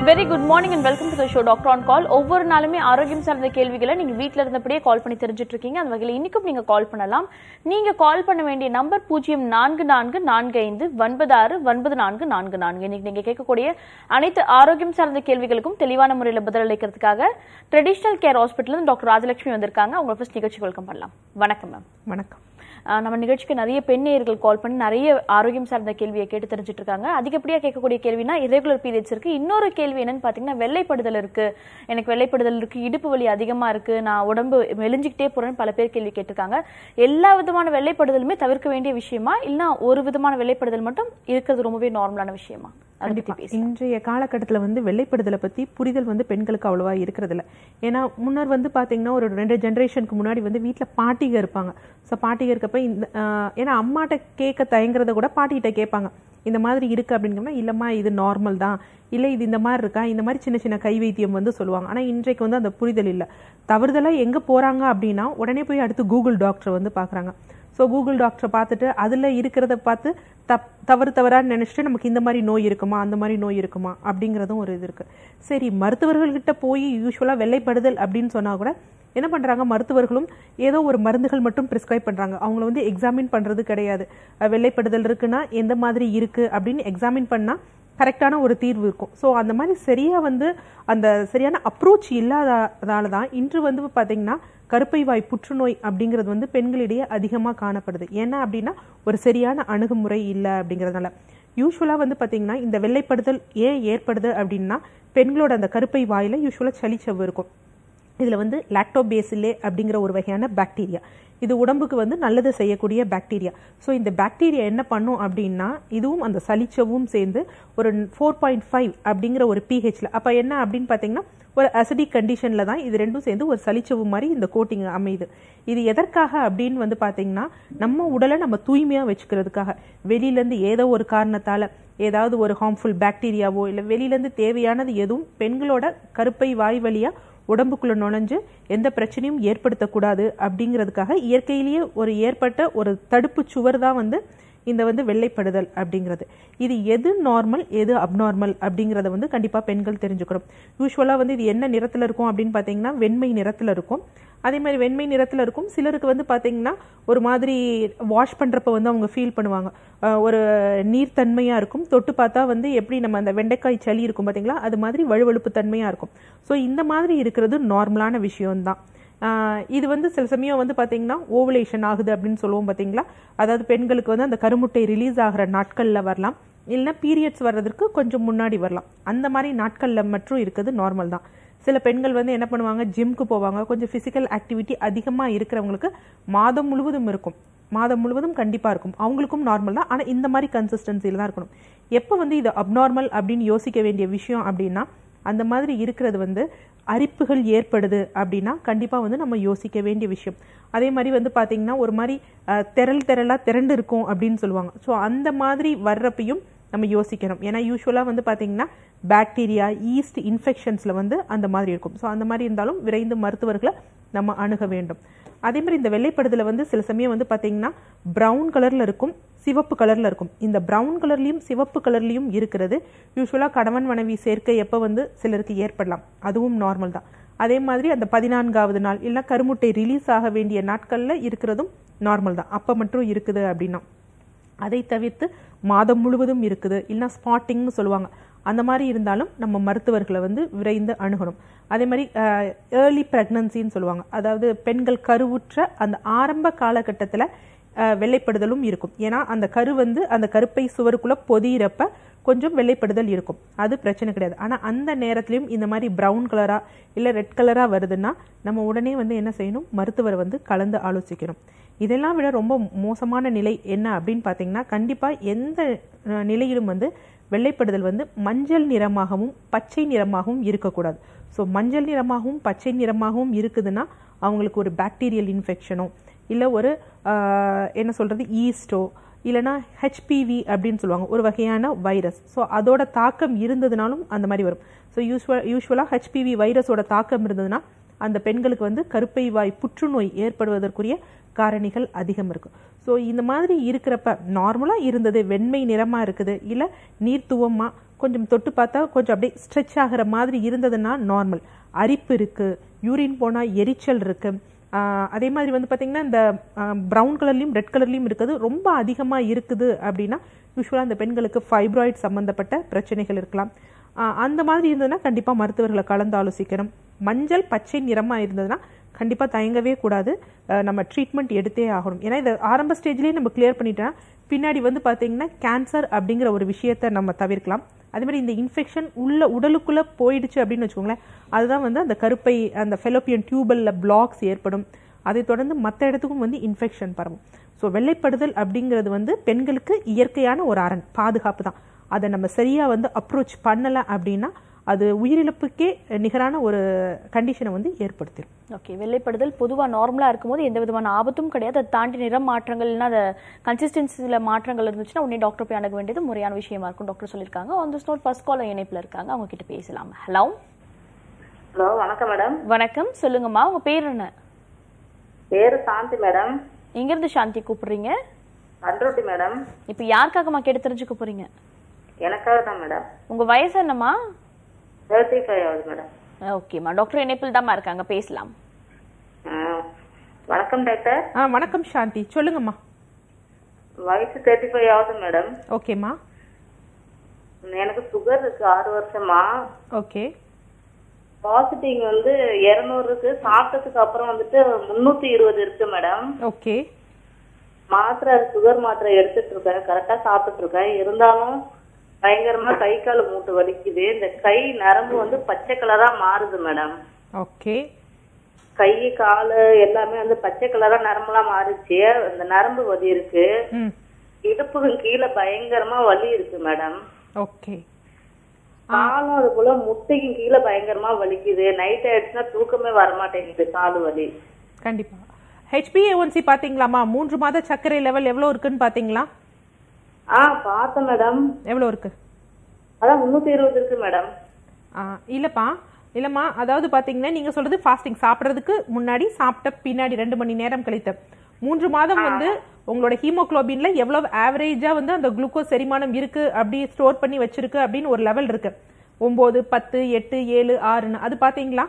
Very good morning and welcome to the show doctor on call ஒவ்வொரு நாளுமே ஆரோக்கியம் சார்ந்த கேள்விகளை நீங்க வீட்ல இருந்தபடியே கால் பண்ணி தெரிஞ்சுட்டு இருக்கீங்க அந்த வகையில் இன்னைக்கும் நீங்க கால் பண்ணலாம் நீங்க கால் பண்ண வேண்டிய நம்பர் பூஜ்ஜியம் நான்கு நான்கு நான்கு ஐந்து ஒன்பது ஆறு ஒன்பது நான்கு நான்கு நான்கு இன்னைக்கு நீங்க கேட்கக்கூடிய அனைத்து ஆரோக்கியம் சார்ந்த கேள்விகளுக்கும் தெளிவான முறையில் பதிலளிக்கிறதுக்காக traditional care hospital doctor Rajalakshmi வந்திருக்காங்க அவங்க ஃபர்ஸ்ட் நிகழ்ச்சி வெல்கம் பண்ணலாம் வணக்கம் மேம் வணக்கம் ஆஹ் நம்ம நிகழ்ச்சிக்கு நிறைய பெண் நேயர்கள் கால் பண்ணி நிறைய ஆரோக்கியம் சார்ந்த கேள்வியை கேட்டு தெரிஞ்சுட்டு இருக்காங்க அதிகப்படியா கேட்கக்கூடிய கேள்வினா irregular பீரியட்ஸ் இருக்கு இன்னொரு கேள்வி என்னன்னு பாத்தீங்கன்னா வெள்ளைப்படுதல் இருக்கு எனக்கு வெள்ளைப்படுதல் இருக்கு இடுப்பு வலி அதிகமா இருக்கு நான் உடம்பு மெலிஞ்சுக்கிட்டே போறேன்னு பல பேர் கேள்வி கேட்டிருக்காங்க எல்லா விதமான வெள்ளைப்படுதலுமே தவிர்க்க வேண்டிய விஷயமா இல்ல ஒரு விதமான வெள்ளைப்படுதல் மட்டும் இருக்கிறது ரொம்பவே நார்மலான விஷயமா அதை பத்தி கண்டிப்பா பேசலாம். இன்றைய காலகட்டத்துல வந்து வெள்ளைப்படுதலை பத்தி புரிதல் வந்து பெண்களுக்கு அவ்வளவா இருக்கிறது இல்ல ஏன்னா முன்னர் வந்து பாத்தீங்கன்னா ஒரு ரெண்டு ஜெனரேஷனுக்கு முன்னாடி வந்து வீட்ல பாட்டிக இருப்பாங்க ஸோ பாட்டிக இருக்கப்ப இந்த ஆஹ், ஏன்னா அம்மாட்ட கேட்க தயங்குறத கூட பாட்டிகிட்ட கேட்பாங்க இந்த மாதிரி இருக்கு அப்படிங்கிறப்ப இல்லம்மா இது நார்மல் தான் இல்ல இது இந்த மாதிரி இருக்கா இந்த மாதிரி சின்ன சின்ன கை வைத்தியம் வந்து சொல்லுவாங்க ஆனா இன்றைக்கு வந்து அந்த புரிதல் இல்ல தவறுதலா எங்க போறாங்க அப்படின்னா உடனே போய் அடுத்து கூகுள் டாக்டர் வந்து பாக்குறாங்க ஸோ கூகுள் டாக்டரை பார்த்துட்டு அதில் இருக்கிறத பார்த்து தப் தவறு தவறான்னு நினச்சிட்டு நமக்கு இந்த மாதிரி நோய் இருக்குமா அந்த மாதிரி நோய் இருக்குமா அப்படிங்கிறதும் ஒரு இது இருக்கு சரி மருத்துவர்கள்கிட்ட போய் யூஸ்வலாக வெள்ளைப்படுதல் அப்படின்னு சொன்னா கூட என்ன பண்றாங்க மருத்துவர்களும் ஏதோ ஒரு மருந்துகள் மட்டும் பிரிஸ்கிரைப் பண்றாங்க அவங்கள வந்து எக்ஸாமின் பண்றது கிடையாது அஹ் வெள்ளைப்படுதல் இருக்குன்னா எந்த மாதிரி இருக்கு அப்படின்னு எக்ஸாமின் பண்ணா கரெக்டான ஒரு தீர்வு இருக்கும் ஸோ அந்த மாதிரி சரியா வந்து அந்த சரியான அப்ரோச் இல்லாததால தான் இன்று வந்து பாத்தீங்கன்னா கருப்பை வாய் புற்றுநோய் அப்படிங்கிறது வந்து பெண்களிடையே அதிகமாக காணப்படுது ஏன்னா அப்படின்னா ஒரு சரியான அணுகுமுறை இல்லை அப்படிங்கிறதுனால யூஸ்வலாக வந்து பார்த்தீங்கன்னா இந்த வெள்ளைப்படுதல் ஏன் ஏற்படுது அப்படின்னா பெண்களோட அந்த கருப்பை வாயில யூஸ்வலாக சளிச்சவ்வு இருக்கும் இதில் வந்து லாக்டோபேசிலே அப்படிங்கிற ஒரு வகையான பாக்டீரியா இது உடம்புக்கு வந்து நல்லது செய்யக்கூடிய பாக்டீரியா ஸோ இந்த பாக்டீரியா என்ன பண்ணும் அப்படின்னா இதுவும் அந்த சளிச்சவும் சேர்ந்து ஒரு ஃபோர் பாயிண்ட் ஃபைவ் அப்படிங்கிற ஒரு பிஹெச்ல அப்போ என்ன அப்படின்னு பார்த்தீங்கன்னா ஒரு அசிடிக் கண்டிஷனில் தான் இது ரெண்டும் சேர்ந்து ஒரு சளிச்சவு மாதிரி இந்த கோட்டிங் அமையுது இது எதற்காக அப்படின்னு வந்து பார்த்தீங்கன்னா நம்ம உடலை நம்ம தூய்மையாக வச்சுக்கிறதுக்காக வெளியிலேருந்து ஏதோ ஒரு காரணத்தால் ஏதாவது ஒரு ஹார்ம்ஃபுல் பாக்டீரியாவோ இல்லை வெளியிலேருந்து தேவையானது எதுவும் பெண்களோட கருப்பை வாய் வழியாக உடம்புக்குள்ள நுழைஞ்சு எந்த பிரச்சனையும் ஏற்படுத்தக்கூடாது அப்படிங்கிறதுக்காக இயற்கையிலேயே ஒரு ஏற்பட்ட ஒரு தடுப்பு சுவர் தான் வந்து இந்த வந்து வெள்ளைப்படுதல் அப்படிங்கிறது இது எது நார்மல் எது அப்நார்மல் அப்படிங்கிறத வந்து கண்டிப்பாக பெண்கள் தெரிஞ்சுக்கணும் யூஸ்வலாக வந்து இது என்ன நிறத்தில் இருக்கும் அப்படின்னு பார்த்தீங்கன்னா வெண்மை நிறத்தில் இருக்கும் அதே மாதிரி வெண்மை நிறத்தில் இருக்கும் சிலருக்கு வந்து பார்த்தீங்கன்னா ஒரு மாதிரி வாஷ் பண்ணுறப்ப வந்து அவங்க ஃபீல் பண்ணுவாங்க அஹ் ஒரு நீர்த்தன்மையாக இருக்கும் தொட்டு பார்த்தா வந்து எப்படி நம்ம அந்த வெண்டைக்காய் சளி இருக்கும் பார்த்தீங்களா அது மாதிரி வழுவழுப்பு தன்மையாக இருக்கும் ஸோ இந்த மாதிரி இருக்கிறது நார்மலான விஷயம்தான் ஆஹ் இது வந்து சில சமயம் வந்து பாத்தீங்கன்னா ஓவலேஷன் ஆகுது அப்படின்னு சொல்லுவோம் பாத்தீங்களா அதாவது பெண்களுக்கு வந்து அந்த கருமுட்டை ரிலீஸ் ஆகிற நாட்கள்ல வரலாம் இல்லைன்னா பீரியட்ஸ் வர்றதுக்கு கொஞ்சம் முன்னாடி வரலாம் அந்த மாதிரி நாட்கள்ல மட்டும் இருக்கிறது நார்மல் தான் சில பெண்கள் வந்து என்ன பண்ணுவாங்க ஜிம்க்கு போவாங்க கொஞ்சம் பிசிக்கல் ஆக்டிவிட்டி அதிகமா இருக்கிறவங்களுக்கு மாதம் முழுவதும் இருக்கும் மாதம் முழுவதும் கண்டிப்பா இருக்கும் அவங்களுக்கும் நார்மல் தான் ஆனா இந்த மாதிரி கன்சிஸ்டன்சில தான் இருக்கணும் எப்போ வந்து இது அப்நார்மல் அப்படின்னு யோசிக்க வேண்டிய விஷயம் அப்படின்னா அந்த மாதிரி இருக்கிறது வந்து அரிப்புகள் ஏற்படுது அப்படின்னா கண்டிப்பா வந்து நம்ம யோசிக்க வேண்டிய விஷயம் அதே மாதிரி வந்து பாத்தீங்கன்னா ஒரு மாதிரி அஹ், திரள் திரளா திரண்டு இருக்கும் அப்படின்னு சொல்லுவாங்க ஸோ அந்த மாதிரி வர்றப்பையும் நம்ம யோசிக்கணும் ஏன்னா யூஸ்வலாக வந்து பாத்தீங்கன்னா பாக்டீரியா ஈஸ்ட் இன்ஃபெக்ஷன்ஸ்ல வந்து அந்த மாதிரி இருக்கும் ஸோ அந்த மாதிரி இருந்தாலும் விரைந்து மருத்துவர்களை நம்ம அணுக வேண்டும் அதே மாதிரி இந்த வெள்ளைப்படுதல வந்து சில சமயம் வந்து பாத்தீங்கன்னா பிரவுன் கலர்ல இருக்கும் சிவப்பு கலர்ல இருக்கும் இந்த பிரவுன் கலர்லயும் சிவப்பு கலர்லயும் இருக்கிறது யூஸ்வலா கணவன் மனைவி சேர்க்கை எப்ப வந்து சிலருக்கு ஏற்படலாம் அதுவும் நார்மல் தான் அதே மாதிரி அந்த பதினான்காவது நாள் இல்ல கருமுட்டை ரிலீஸ் ஆக வேண்டிய நாட்கள்ல இருக்கிறதும் நார்மல் தான் அப்ப மட்டும் இருக்குது அப்படின்னா அதை தவிர்த்து மாதம் முழுவதும் இருக்குது இல்லைன்னா ஸ்பாட்டிங்னு சொல்லுவாங்க அந்த மாதிரி இருந்தாலும் நம்ம மருத்துவர்களை வந்து விரைந்து அணுகணும் அதே மாதிரி ஏர்லி ப்ரெக்னன்சின்னு சொல்லுவாங்க அதாவது பெண்கள் கருவுற்ற அந்த ஆரம்ப காலகட்டத்தில் வெள்ளைப்படுதலும் இருக்கும் ஏன்னா அந்த கரு வந்து அந்த கருப்பை சுவருக்குள்ள பொதியிறப்ப கொஞ்சம் வெள்ளைப்படுதல் இருக்கும் அது பிரச்சனை கிடையாது ஆனா அந்த நேரத்திலயும் இந்த மாதிரி பிரவுன் கலரா இல்ல ரெட் கலரா வருதுன்னா நம்ம உடனே வந்து என்ன செய்யணும் மருத்துவரை வந்து கலந்து ஆலோசிக்கணும் இதெல்லாம் விட ரொம்ப மோசமான நிலை என்ன அப்படின்னு பார்த்தீங்கன்னா கண்டிப்பா எந்த அஹ், நிலையிலும் வந்து வெள்ளைப்படுதல் வந்து மஞ்சள் நிறமாகவும் பச்சை நிறமாகவும் இருக்கக்கூடாது ஸோ மஞ்சள் நிறமாகவும் பச்சை நிறமாகவும் இருக்குதுன்னா அவங்களுக்கு ஒரு பாக்டீரியல் இன்ஃபெக்ஷனோ இல்லை ஒரு ஆஹ், என்ன சொல்றது ஈஸ்டோ இல்லைன்னா ஹெச்பிவி அப்படின்னு சொல்லுவாங்க ஒரு வகையான வைரஸ் ஸோ அதோட தாக்கம் இருந்ததுனாலும் அந்த மாதிரி வரும் ஸோ யூஸ்வல் யூஸ்வலாக ஹெச்பிவி வைரஸோட தாக்கம் இருந்ததுன்னா அந்த பெண்களுக்கு வந்து கருப்பை வாய் புற்றுநோய் ஏற்படுவதற்குரிய காரணிகள் அதிகம் இருக்கும் ஸோ இந்த மாதிரி இருக்கிறப்ப நார்மலாக இருந்தது வெண்மை நிறமாக இருக்குது இல்லை நீர்த்துவமாக கொஞ்சம் தொட்டு பார்த்தா கொஞ்சம் அப்படியே ஸ்ட்ரெச் ஆகிற மாதிரி இருந்ததுன்னா நார்மல் அரிப்பு இருக்கு யூரின் போனால் எரிச்சல் இருக்கு ஆஹ் அதே மாதிரி வந்து பார்த்தீங்கன்னா இந்த ப்ரௌன் கலர்லையும் ரெட் கலர்லையும் இருக்குது ரொம்ப அதிகமாக இருக்குது அப்படின்னா யூஸ்வலாக அந்த பெண்களுக்கு ஃபைப்ராய்ட் சம்பந்தப்பட்ட பிரச்சனைகள் இருக்கலாம் ஆஹ் அந்த மாதிரி இருந்ததுன்னா கண்டிப்பாக மருத்துவர்களை கலந்து ஆலோசிக்கணும் மஞ்சள் பச்சை நிறமாக இருந்ததுன்னா கண்டிப்பாக தயங்கவே கூடாது அஹ் நம்ம ட்ரீட்மெண்ட் எடுத்தே ஆகணும் ஏன்னா இதை ஆரம்ப ஸ்டேஜ்லேயே நம்ம கிளியர் பண்ணிட்டோம்னா பின்னாடி வந்து பார்த்தீங்கன்னா கேன்சர் அப்படிங்கிற ஒரு விஷயத்தை நம்ம தவிர்க்கலாம் அதே மாதிரி இந்த இன்ஃபெக்ஷன் உள்ள உடலுக்குள்ள போயிடுச்சு அப்படின்னு வச்சுக்கோங்களேன் அதுதான் வந்து அந்த கருப்பை அந்த ஃபெலோப்பியன் டியூபல்ல பிளாக்ஸ் ஏற்படும் அதை தொடர்ந்து மற்ற இடத்துக்கும் வந்து இன்ஃபெக்ஷன் பரவும் ஸோ வெள்ளைப்படுதல் அப்படிங்கிறது வந்து பெண்களுக்கு இயற்கையான ஒரு அரண் பாதுகாப்பு தான் அதை நம்ம சரியா வந்து அப்ரோச் பண்ணல அப்படின்னா அது உயிரிழப்புக்கே நிகரான ஒரு கண்டிஷனை வந்து ஏற்படுத்திடும் ஓகே வெள்ளைப்படுதல் பொதுவா நார்மலா இருக்கும்போது எந்த விதமான ஆபத்தும் கிடையாது அதை தாண்டி நிறம் மாற்றங்கள் இல்லைன்னா அந்த கன்சிஸ்டன்சில மாற்றங்கள் இருந்துச்சுன்னா உடனே டாக்டர் போய் அணுக வேண்டியது முறையான விஷயமா இருக்கும் டாக்டர் சொல்லியிருக்காங்க on this note first caller இணைப்புல இருக்காங்க அவங்க கிட்ட பேசலாம் ஹலோ ஹலோ வணக்கம் மேடம் வணக்கம் சொல்லுங்கம்மா உங்க பேர் என்ன பேரு சாந்தி மேடம் எங்க இருந்து சாந்தி கூப்பிடுறீங்க பண்ருட்டி மேடம் இப்போ யாருக்காகம்மா கேட்டு தெரிஞ்சுக்க போறீங்க எனக்காக தான் மேடம் உங்க வயசு என்னம்மா தேர்ட்டி ஃபைவ் ஆகுது மேடம் ஓகேம்மா டாக்டர் இணைப்பில் தாம்மா இருக்காங்க பேசலாம் ஆ, வணக்கம் டாக்டர் ஆ வணக்கம் சாந்தி சொல்லுங்கம்மா வயசு தேர்ட்டி ஃபைவ் ஆகுது மேடம் ஓகேம்மா எனக்கு சுகர் இருக்கு ஆறு வருஷமா ஓகே பாசிட்டிவ் வந்து இருநூறு இருக்கு சாப்பிட்டதுக்கு அப்புறம் வந்துட்டு முன்னூத்தி இருபது இருக்கு மேடம் ஓகே மாத்திரை சுகர் மாத்திரை எடுத்துட்டு இருக்கேன் கரெக்டா சாப்பிட்டுட்டு இருக்கேன் இருந்தாலும் பயங்கரமா கை கால் மூட்டு வலிக்குது இந்த கை நரம்பு வந்து பச்சை கலரா மாறுது மேடம் ஓகே கை காலு எல்லாமே வந்து பச்சை கலரா நரம்பெல்லாம் மாறிச்சு அந்த நரம்பு வலி இருக்கு ம் இடுப்புக்கு கீழே பயங்கரமா வலி இருக்கு மேடம் ஓகே காலும் அது போல முட்டைக்கும் கீழே பயங்கரமா வலிக்குது நைட் ஆயிடுச்சுன்னா தூக்கமே வரமாட்டேங்குது காலு வலி கண்டிப்பா ஹெச்பிஏஒன்சி பாத்தீங்களாம்மா மூன்று மாத சர்க்கரை லெவல் எவ்வளோ இருக்குன்னு பாத்தீங்களா ஆ பார்த்தேன் மேடம் எவ்வளோ இருக்கு அதான் முன்னூத்தி இருபது இருக்கு மேடம் ஆ, இல்லப்பா இல்லம்மா அதாவது பாத்தீங்கன்னா நீங்க சொல்றது ஃபாஸ்டிங் சாப்பிட்றதுக்கு முன்னாடி சாப்பிட்ட பின்னாடி ரெண்டு மணி நேரம் கழித்து மூன்று மாதம் வந்து உங்களோட ஹீமோகுளோபின்ல எவ்வளவு ஆவரேஜா வந்து அந்த குளுக்கோஸ் செரிமானம் இருக்கு அப்படி ஸ்டோர் பண்ணி வச்சிருக்கு அப்படின்னு ஒரு லெவல் இருக்கு ஒன்பது பத்து எட்டு ஏழு ஆறுன்னு அது பாத்தீங்களா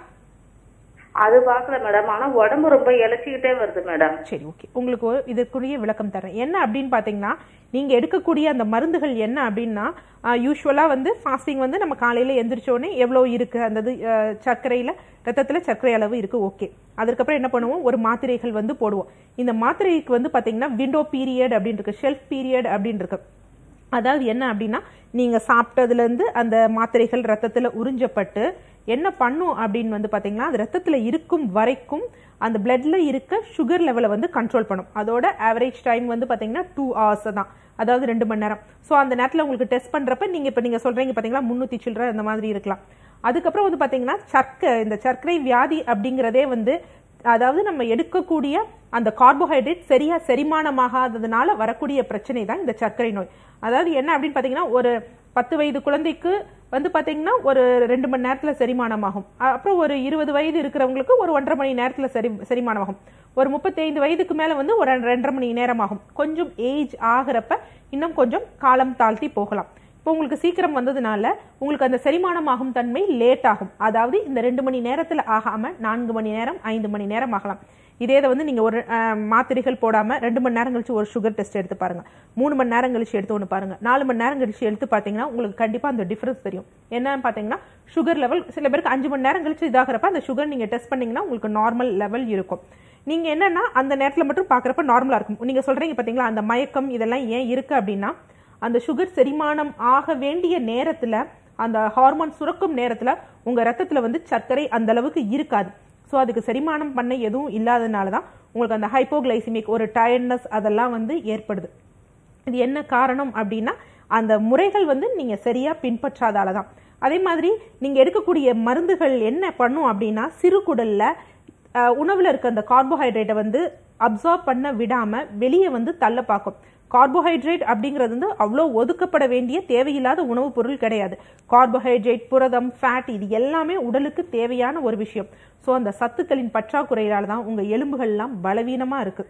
அது பார்க்கல மேடம் ஆனா உடம்பு ரொம்ப இழைச்சிக்கிட்டே வருது மேடம் சரி ஓகே உங்களுக்கு ஒரு இதற்குரிய விளக்கம் தரேன் என்ன அப்படின்னு பார்த்தீங்கன்னா நீங்கள் எடுக்கக்கூடிய அந்த மருந்துகள் என்ன அப்படின்னா யூஸ்வலாக வந்து ஃபாஸ்டிங் வந்து நம்ம காலையில் எந்திரிச்சோடனே எவ்வளோ இருக்குது அந்த இது அஹ், சர்க்கரையில் ரத்தத்தில் சர்க்கரை அளவு இருக்குது ஓகே அதுக்கப்புறம் என்ன பண்ணுவோம் ஒரு மாத்திரைகள் வந்து போடுவோம் இந்த மாத்திரைக்கு வந்து பார்த்தீங்கன்னா விண்டோ பீரியட் அப்படின்னு இருக்கு ஷெல்ஃப் பீரியட் அப்படின்னு இருக்கு அதாவது என்ன அப்படின்னா நீங்க சாப்பிட்டதுல இருந்து அந்த மாத்திரைகள் ரத்தத்துல உறிஞ்சப்பட்டு என்ன பண்ணும் அப்படின்னு வந்து பாத்தீங்கன்னா அது ரத்தத்துல இருக்கும் வரைக்கும் அந்த பிளட்ல இருக்க சுகர் லெவலை வந்து கண்ட்ரோல் பண்ணும் அதோட ஆவரேஜ் டைம் வந்து பாத்தீங்கன்னா டூ ஹவர்ஸ் தான் அதாவது ரெண்டு மணி நேரம் ஸோ அந்த நேரத்தில் உங்களுக்கு டெஸ்ட் பண்றப்ப நீங்க இப்ப நீங்க சொல்றீங்க பாத்தீங்களா முன்னூத்தி சில்லற அந்த மாதிரி இருக்கலாம் அதுக்கப்புறம் வந்து பாத்தீங்கன்னா சர்க்கரை இந்த சர்க்கரை வியாதி அப்படிங்கிறதே வந்து அதாவது நம்ம எடுக்கக்கூடிய அந்த கார்போஹைட்ரேட் சரியா செரிமானமாகாததுனால வரக்கூடிய பிரச்சனை தான் இந்த சர்க்கரை நோய் அதாவது என்ன அப்படின்னு பாத்தீங்கன்னா ஒரு பத்து வயது குழந்தைக்கு வந்து பாத்தீங்கன்னா ஒரு ரெண்டு மணி நேரத்துல செரிமானமாகும் அ- அப்புறம் ஒரு இருபது வயது இருக்கிறவங்களுக்கு ஒரு ஒன்றரை மணி நேரத்துல சரி செரிமானமாகும் ஒரு முப்பத்தைந்து வயதுக்கு மேல வந்து ஒரு ரெண்டு- ரெண்டரை மணி நேரம் ஆகும் கொஞ்சம் ஏஜ் ஆகிறப்ப இன்னும் கொஞ்சம் காலம் தாழ்த்தி போகலாம் இப்போ உங்களுக்கு சீக்கிரம் வந்ததுனால உங்களுக்கு அந்த செரிமானமாகும் தன்மை லேட் ஆகும் அதாவது இந்த ரெண்டு மணி நேரத்துல ஆகாம நான்கு மணி நேரம் ஐந்து மணி நேரம் ஆகலாம் இதே இதை வந்து நீங்க ஒரு அஹ், மாத்திரைகள் போடாம ரெண்டு மணி நேரம் கழிச்சு ஒரு சுகர் டெஸ்ட் எடுத்து பாருங்க மூணு மணி நேரம் கழிச்சு எடுத்து ஒன்று பாருங்க நாலு மணி நேரம் கழிச்சு எடுத்து பாத்தீங்கன்னா உங்களுக்கு கண்டிப்பா அந்த டிஃபரன்ஸ் தெரியும் என்னன்னு பாத்தீங்கன்னா சுகர் லெவல் சில பேருக்கு அஞ்சு மணி நேரம் கழிச்சு இதாகிறப்ப அந்த சுகர் நீங்க டெஸ்ட் பண்ணீங்கன்னா உங்களுக்கு நார்மல் லெவல் இருக்கும் நீங்க என்னன்னா அந்த நேரத்துல மட்டும் பாக்குறப்ப நார்மலா இருக்கும் நீங்க சொல்றீங்க பாத்தீங்களா அந்த மயக்கம் இதெல்லாம் ஏன் இருக்கு அப்படின்னா அந்த சுகர் செரிமானம் ஆக வேண்டிய நேரத்துல அந்த ஹார்மோன் சுரக்கும் நேரத்துல உங்க ரத்தத்துல வந்து சர்க்கரை அந்த அளவுக்கு இருக்காது ஸோ அதுக்கு செரிமானம் பண்ண எதுவும் இல்லாதனால தான் உங்களுக்கு அந்த ஹைப்போகிளைசிமிக் ஒரு டயர்ட்னஸ் அதெல்லாம் வந்து ஏற்படுது இது என்ன காரணம் அப்படின்னா அந்த முறைகள் வந்து நீங்க சரியா பின்பற்றாதால தான் அதே மாதிரி நீங்க எடுக்கக்கூடிய மருந்துகள் என்ன பண்ணும் அப்படின்னா சிறுகுடல்ல அஹ், உணவுல இருக்க அந்த கார்போஹைட்ரேட்டை வந்து அப்சார்ப் பண்ண விடாம வெளியே வந்து தள்ள பார்க்கும் கார்போஹைட்ரேட் அப்படிங்கிறது வந்து அவ்வளோ ஒதுக்கப்பட வேண்டிய தேவையில்லாத உணவுப் பொருள் கிடையாது கார்போஹைட்ரேட் புரதம் ஃபேட் இது எல்லாமே உடலுக்கு தேவையான ஒரு விஷயம் ஸோ அந்த சத்துக்களின் பற்றாக்குறையால தான் உங்க எலும்புகள்லாம் பலவீனமா இருக்கு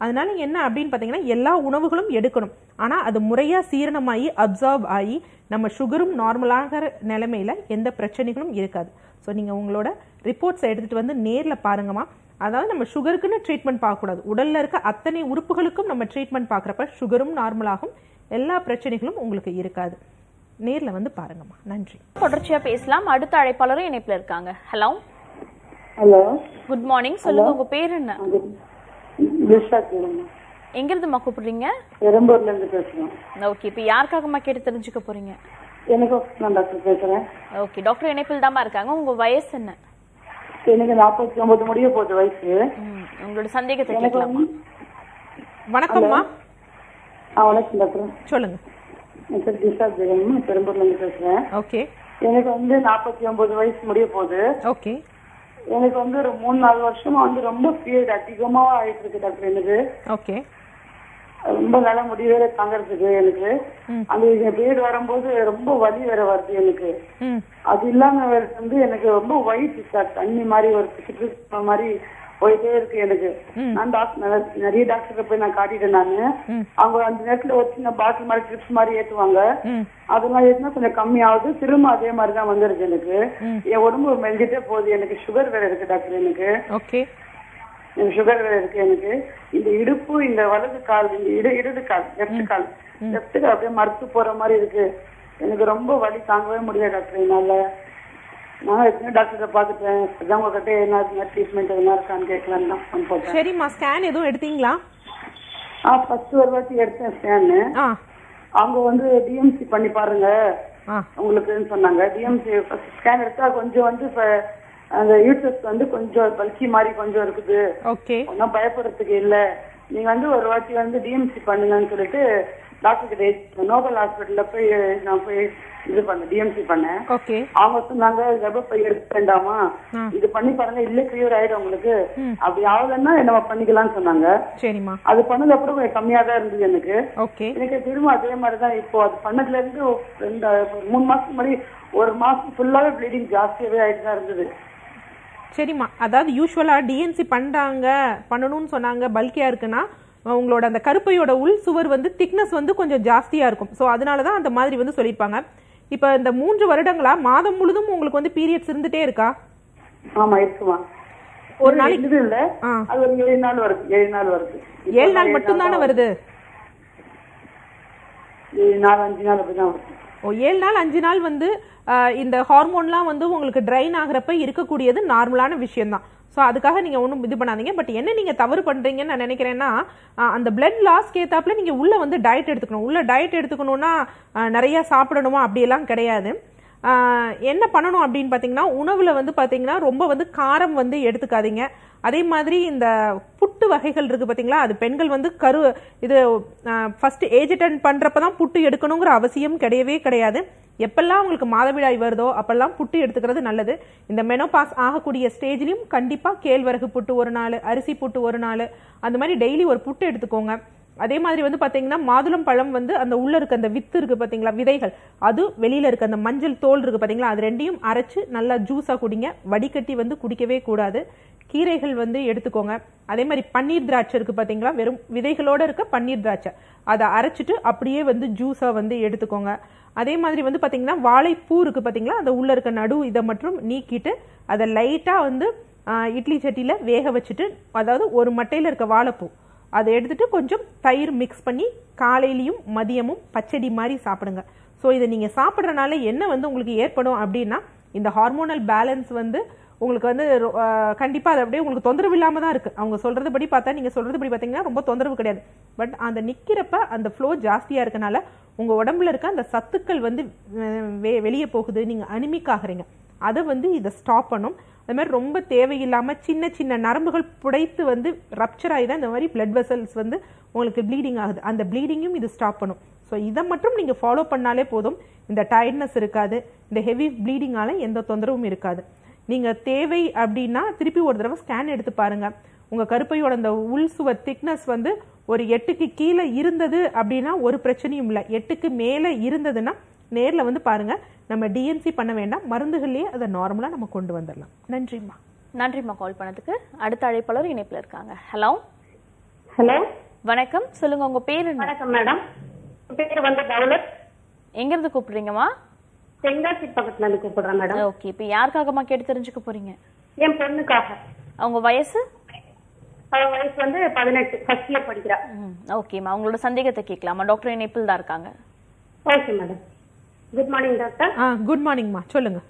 அதனால என்ன அப்படின்னு பார்த்தீங்கன்னா எல்லா உணவுகளும் எடுக்கணும் ஆனால் அது முறையாக சீரணமாகி அப்சார்ப் ஆகி நம்ம சுகரும் நார்மலாகிற நிலைமையில எந்த பிரச்சனைகளும் இருக்காது ஸோ நீங்கள் உங்களோட ரிப்போர்ட்ஸை எடுத்துகிட்டு வந்து நேரில் பாருங்கம்மா அதாவது நம்ம சுகருக்குன்னு ட்ரீட்மெண்ட் பார்க்கக்கூடாது உடல்ல இருக்க அத்தனை உறுப்புகளுக்கும் நம்ம ட்ரீட்மெண்ட் பார்க்குறப்ப சுகரும் நார்மலாகும் எல்லா பிரச்சனைகளும் உங்களுக்கு இருக்காது நேரில் வந்து பாருங்கம்மா நன்றி தொடர்ச்சியா பேசலாம் அடுத்த அழைப்பாளரும் இணைப்புல இருக்காங்க ஹலோ ஹலோ குட் மார்னிங் சொல்லுங்க உங்க பேர் என்ன திஷா கேளுங்க எங்க இருந்துமா கூப்பிடுறீங்க பெரம்பூர்ல இருந்து பேசுறோம் ஓகே இப்போ யாருக்காகமா கேட்டு தெரிஞ்சுக்க போறீங்க எனக்கு நான் டாக்டர் பேசுறேன் ஓகே டாக்டர் இணைப்பில் தாம்மா இருக்காங்க உங்க வயசு என்ன எனக்கு நாற்பத்தி ஒன்பது முடிய போகுது வயசு ம், உங்களோட சந்தேகத்தை எனக்கு கேட்கலாமா வந்து வணக்கம்மா ஆ வணக்கம் டாக்டர் சொல்லுங்க என் பேர் திஷா ஜெகன் பெரம்பூர்ல இருந்து பேசுறேன் ஓகே எனக்கு வந்து நாற்பத்தி ஒன்பது வயசு முடிய போகுது ஓகே எனக்கு வந்து ஒரு மூணு நாலு வருஷமா வந்து ரொம்ப பீரியட் அதிகமா ஆயிட்டு இருக்கு டாக்டர் எனக்கு ஓகே ரொம்ப நல்ல முடியவே தாங்கறதுக்கு எனக்கு அந்த பீரியட் வரும்போது ரொம்ப வலி வேற வருது எனக்கு ம் அது இல்லாம வேற வந்து எனக்கு ரொம்ப ஒயிட் சார் தண்ணி மாதிரி ஒரு பிசு மாதிரி போயிட்டே இருக்கு எனக்கு நான் டாக்டர் நிறைய டாக்டர் போய் நான் காட்டிட்டேன் நானு அவங்க அந்த நேரத்துல ஒரு சின்ன பாட்டில் மாதிரி ட்ரிப்ஸ் மாதிரி ஏத்துவாங்க ம் அதெல்லாம் ஏத்துனா கொஞ்சம் கம்மியாகுது திரும்ப அதே மாதிரி தான் வந்துருது எனக்கு என் உடம்பு மெல்லிட்டே போகுது எனக்கு சுகர் வேற இருக்கு டாக்டர் எனக்கு ஓகே எனக்கு சுகர் வேற இருக்கு எனக்கு இந்த இடுப்பு இந்த வலது கால் இந்த இடு இடது கால் லெஃப்ட் கால் லெஃப்ட் கால் அப்படியே மறுத்து போற மாதிரி இருக்கு எனக்கு ரொம்ப வலி தாங்கவே முடியல டாக்டர் என்னால நான் எத்தனை டாக்டரை பார்த்துட்டேன் அதான் உங்ககிட்ட என்ன ட்ரீட்மெண்ட் எதுனா இருக்கான்னு கேட்கலான்னு தான் phone போட்டேன் சரிம்மா ஸ்கேன் எதுவும் எடுத்தீங்களா ஆ ஃபர்ஸ்ட் ஒரு வாட்டி எடுத்தேன் ஸ்கேனு ஆ அவங்க வந்து டிஎம்சி பண்ணி பாருங்க ஆ உங்களுக்குன்னு சொன்னாங்க டிஎம்சி ஸ்கேன் எடுத்தா கொஞ்சம் வந்து இப்ப அந்த யூட்ரஸ் வந்து கொஞ்சம் பல்கி மாதிரி கொஞ்சம் இருக்குது ஓகே ஒன்றும் பயப்படுறதுக்கு இல்ல நீங்க வந்து ஒரு வாட்டி வந்து டிஎம்சி பண்ணுங்கன்னு சொல்லிட்டு டாக்டர் கிட்ட நோபல் ஹாஸ்பிட்டல்ல போய் நான் போய் இது பண்ணேன் டிஎம்சி பண்ணேன் ஓகே அவங்க சொன்னாங்க கர்ப்பப்பை எடுக்க வேண்டாமா இது பண்ணி பாருங்க இல்ல கிளியர் ஆயிடும் உங்களுக்கு அப்படி ஆகலன்னா நம்ம பண்ணிக்கலாம்னு சொன்னாங்க சரிம்மா அது பண்ணது அப்புறம் கொஞ்சம் கம்மியா தான் இருந்தது எனக்கு ஓகே எனக்கு திரும்ப அதே மாதிரி தான் இப்போ அது பண்ணதுல இருந்து ரெண்டு ஒரு மூணு மாசத்துக்கு முன்னாடி ஒரு மாசம் ஃபுல்லாவே ப்ளீடிங் ஜாஸ்தியாவே ஆயிட்டு தான் இருந்தது சரிம்மா அதாவது யூஸ்வலாக டிஎன்சி பண்ணுறாங்க பண்ணணும்னு சொன்னாங்க பல்கியாக இருக்குன்னா அஹ் உங்களோட அந்த கருப்பையோட உள் சுவர் வந்து திக்னஸ் வந்து கொஞ்சம் ஜாஸ்தியாக இருக்கும் ஸோ அதனால தான் அந்த மாதிரி வந்து சொல்லியிருப்பாங்க இப்போ இந்த மூன்று வருடங்களா மாதம் முழுதும் உங்களுக்கு வந்து பீரியட்ஸ் இருந்துட்டே இருக்கா ஆமா இருக்குமா ஒரு நாளைக்கு இது இல்ல ஆ. அது ஒரு ஏழு நாள் வருது ஏழு நாள் வருது இப்போ ஏழு நாள் மட்டும்தானே வருது ஏழு நாள் அஞ்சு நாள் அப்படிதான் வருது ஓ ஏழு நாள் அஞ்சு நாள் வந்து ஆஹ், இந்த ஹார்மோன்லாம் வந்து உங்களுக்கு ட்ரைன் ஆகுறப்ப இருக்கக்கூடியது நார்மலான விஷயம்தான் ஸோ அதுக்காக நீங்கள் ஒன்றும் இது பண்ணாதீங்க பட் என்ன நீங்கள் தவறு பண்ணுறீங்கன்னு நான் நினைக்கிறேன்னா ஆஹ், அந்த பிளட் லாஸ்க்கு ஏத்தாப்புல நீங்கள் உள்ளே வந்து டயட் எடுத்துக்கணும் உள்ள டயட் எடுத்துக்கணும்னா ஆஹ், நிறைய சாப்பிடணுமா அப்படியெல்லாம் கிடையாது ஆஹ், என்ன பண்ணணும் அப்படின்னு பார்த்தீங்கன்னா உணவில் வந்து பார்த்தீங்கன்னா ரொம்ப வந்து காரம் வந்து எடுத்துக்காதீங்க அதே மாதிரி இந்த புட்டு வகைகள் இருக்கு பாத்தீங்களா அது பெண்கள் வந்து கரு இது ஃபர்ஸ்ட் ஏஜ் அட்டன் பண்றப்ப தான் புட்டு எடுக்கணுங்கிற அவசியம் கிடையவே கிடையாது எப்பெல்லாம் உங்களுக்கு மாதவிடாய் வருதோ அப்பெல்லாம் புட்டு எடுத்துக்கிறது நல்லது இந்த மெனோபாஸ் ஆகக்கூடிய ஸ்டேஜ்லயும் கண்டிப்பா கேழ்வரகு புட்டு ஒரு நாள் அரிசி புட்டு ஒரு நாள் அந்த மாதிரி டெய்லி ஒரு புட்டு எடுத்துக்கோங்க அதே மாதிரி வந்து பாத்தீங்கன்னா மாதுளம் பழம் வந்து அந்த உள்ள இருக்க அந்த வித்து இருக்கு பாத்தீங்களா விதைகள் அது வெளியில இருக்க அந்த மஞ்சள் தோல் இருக்கு பாத்தீங்களா அது ரெண்டையும் அரைச்சு நல்லா ஜூஸா குடிங்க வடிகட்டி வந்து குடிக்கவே கூடாது கீரைகள் வந்து எடுத்துக்கோங்க அதே மாதிரி பன்னீர் திராட்சை இருக்கு பாத்தீங்களா வெறும் விதைகளோட இருக்க பன்னீர் திராட்சை அதை அரைச்சிட்டு அப்படியே வந்து ஜூஸா வந்து எடுத்துக்கோங்க அதே மாதிரி வந்து பாத்தீங்கன்னா வாழைப்பூ இருக்கு பாத்தீங்களா அந்த உள்ள இருக்க நடு இதை மட்டும் நீக்கிட்டு அதை லைட்டா வந்து ஆஹ், இட்லி சட்டியில வேக வச்சுட்டு அதாவது ஒரு மட்டையில இருக்க வாழைப்பூ அதை எடுத்துட்டு கொஞ்சம் தயிர் மிக்ஸ் பண்ணி காலையிலையும் மதியமும் பச்சடி மாதிரி சாப்பிடுங்க ஸோ இதை நீங்கள் சாப்பிட்றனால என்ன வந்து உங்களுக்கு ஏற்படும் அப்படின்னா இந்த ஹார்மோனல் பேலன்ஸ் வந்து உங்களுக்கு வந்து ரொ- ஆஹ் கண்டிப்பா அது அப்படியே உங்களுக்கு தொந்தரவு இல்லாம தான் இருக்கு அவங்க சொல்றது படி பார்த்தா நீங்க சொல்றது படி பார்த்தீங்கன்னா ரொம்ப தொந்தரவு கிடையாது பட் அந்த நிக்கிறப்ப அந்த ஃப்ளோ ஜாஸ்தியா இருக்கனால உங்க உடம்புல இருக்க அந்த சத்துக்கள் வந்து அஹ், வெ- வெளியே போகுது நீங்க அனிமிக் ஆகுறீங்க அதை வந்து இதை ஸ்டாப் பண்ணும் அது மாதிரி ரொம்ப தேவையில்லாம சின்ன சின்ன நரம்புகள் புடைத்து வந்து ரப்சர் ஆகி தான் இந்த மாதிரி பிளட் வெசல்ஸ் வந்து உங்களுக்கு ப்ளீடிங் ஆகுது அந்த ப்ளீடிங்கும் இது ஸ்டாப் பண்ணும் ஸோ இதை மட்டும் நீங்கள் ஃபாலோ பண்ணாலே போதும் இந்த டயர்ட்னஸ் இருக்காது இந்த ஹெவி ப்ளீடிங்கால எந்த தொந்தரவும் இருக்காது நீங்கள் தேவை அப்படின்னா திருப்பி ஒரு தடவை ஸ்கேன் எடுத்து பாருங்க உங்கள் கருப்பையோட அந்த உள் சுவர் திக்னஸ் வந்து ஒரு எட்டுக்கு கீழே இருந்தது அப்படின்னா ஒரு பிரச்சனையும் இல்லை எட்டுக்கு மேலே இருந்ததுன்னா நேரில் வந்து பாருங்க நம்ம டிஎன்சி பண்ண வேண்டாம் மருந்துகள்லேயே அதை நார்மலாக நம்ம கொண்டு வந்துடலாம் நன்றிம்மா நன்றிம்மா கால் பண்ணதுக்கு அடுத்த அழைப்பாளர் இணைப்புல இருக்காங்க ஹலோ ஹலோ வணக்கம் சொல்லுங்க உங்க பேர் என்ன வணக்கம் மேடம் பேர் வந்து தௌலத் எங்க இருந்து கூப்பிடுறீங்கம்மா தென்காசி பக்கத்துல இருந்து கூப்பிடுறேன் மேடம் ஓகே இப்போ யாருக்காகம்மா கேட்டு தெரிஞ்சுக்க போறீங்க என் பொண்ணுக்காக அவங்க வயசு அவ வயசு வந்து பதினெட்டு ஃபர்ஸ்ட் இயர் படிக்கிறா ம் ஓகேம்மா உங்களோட சந்தேகத்தை கேட்கலாமா டாக்டர் இணைப்பில் தான் இருக்காங்க okay madam good morning doctor ஆ குட் மார்னிங்மா சொல்லுங்க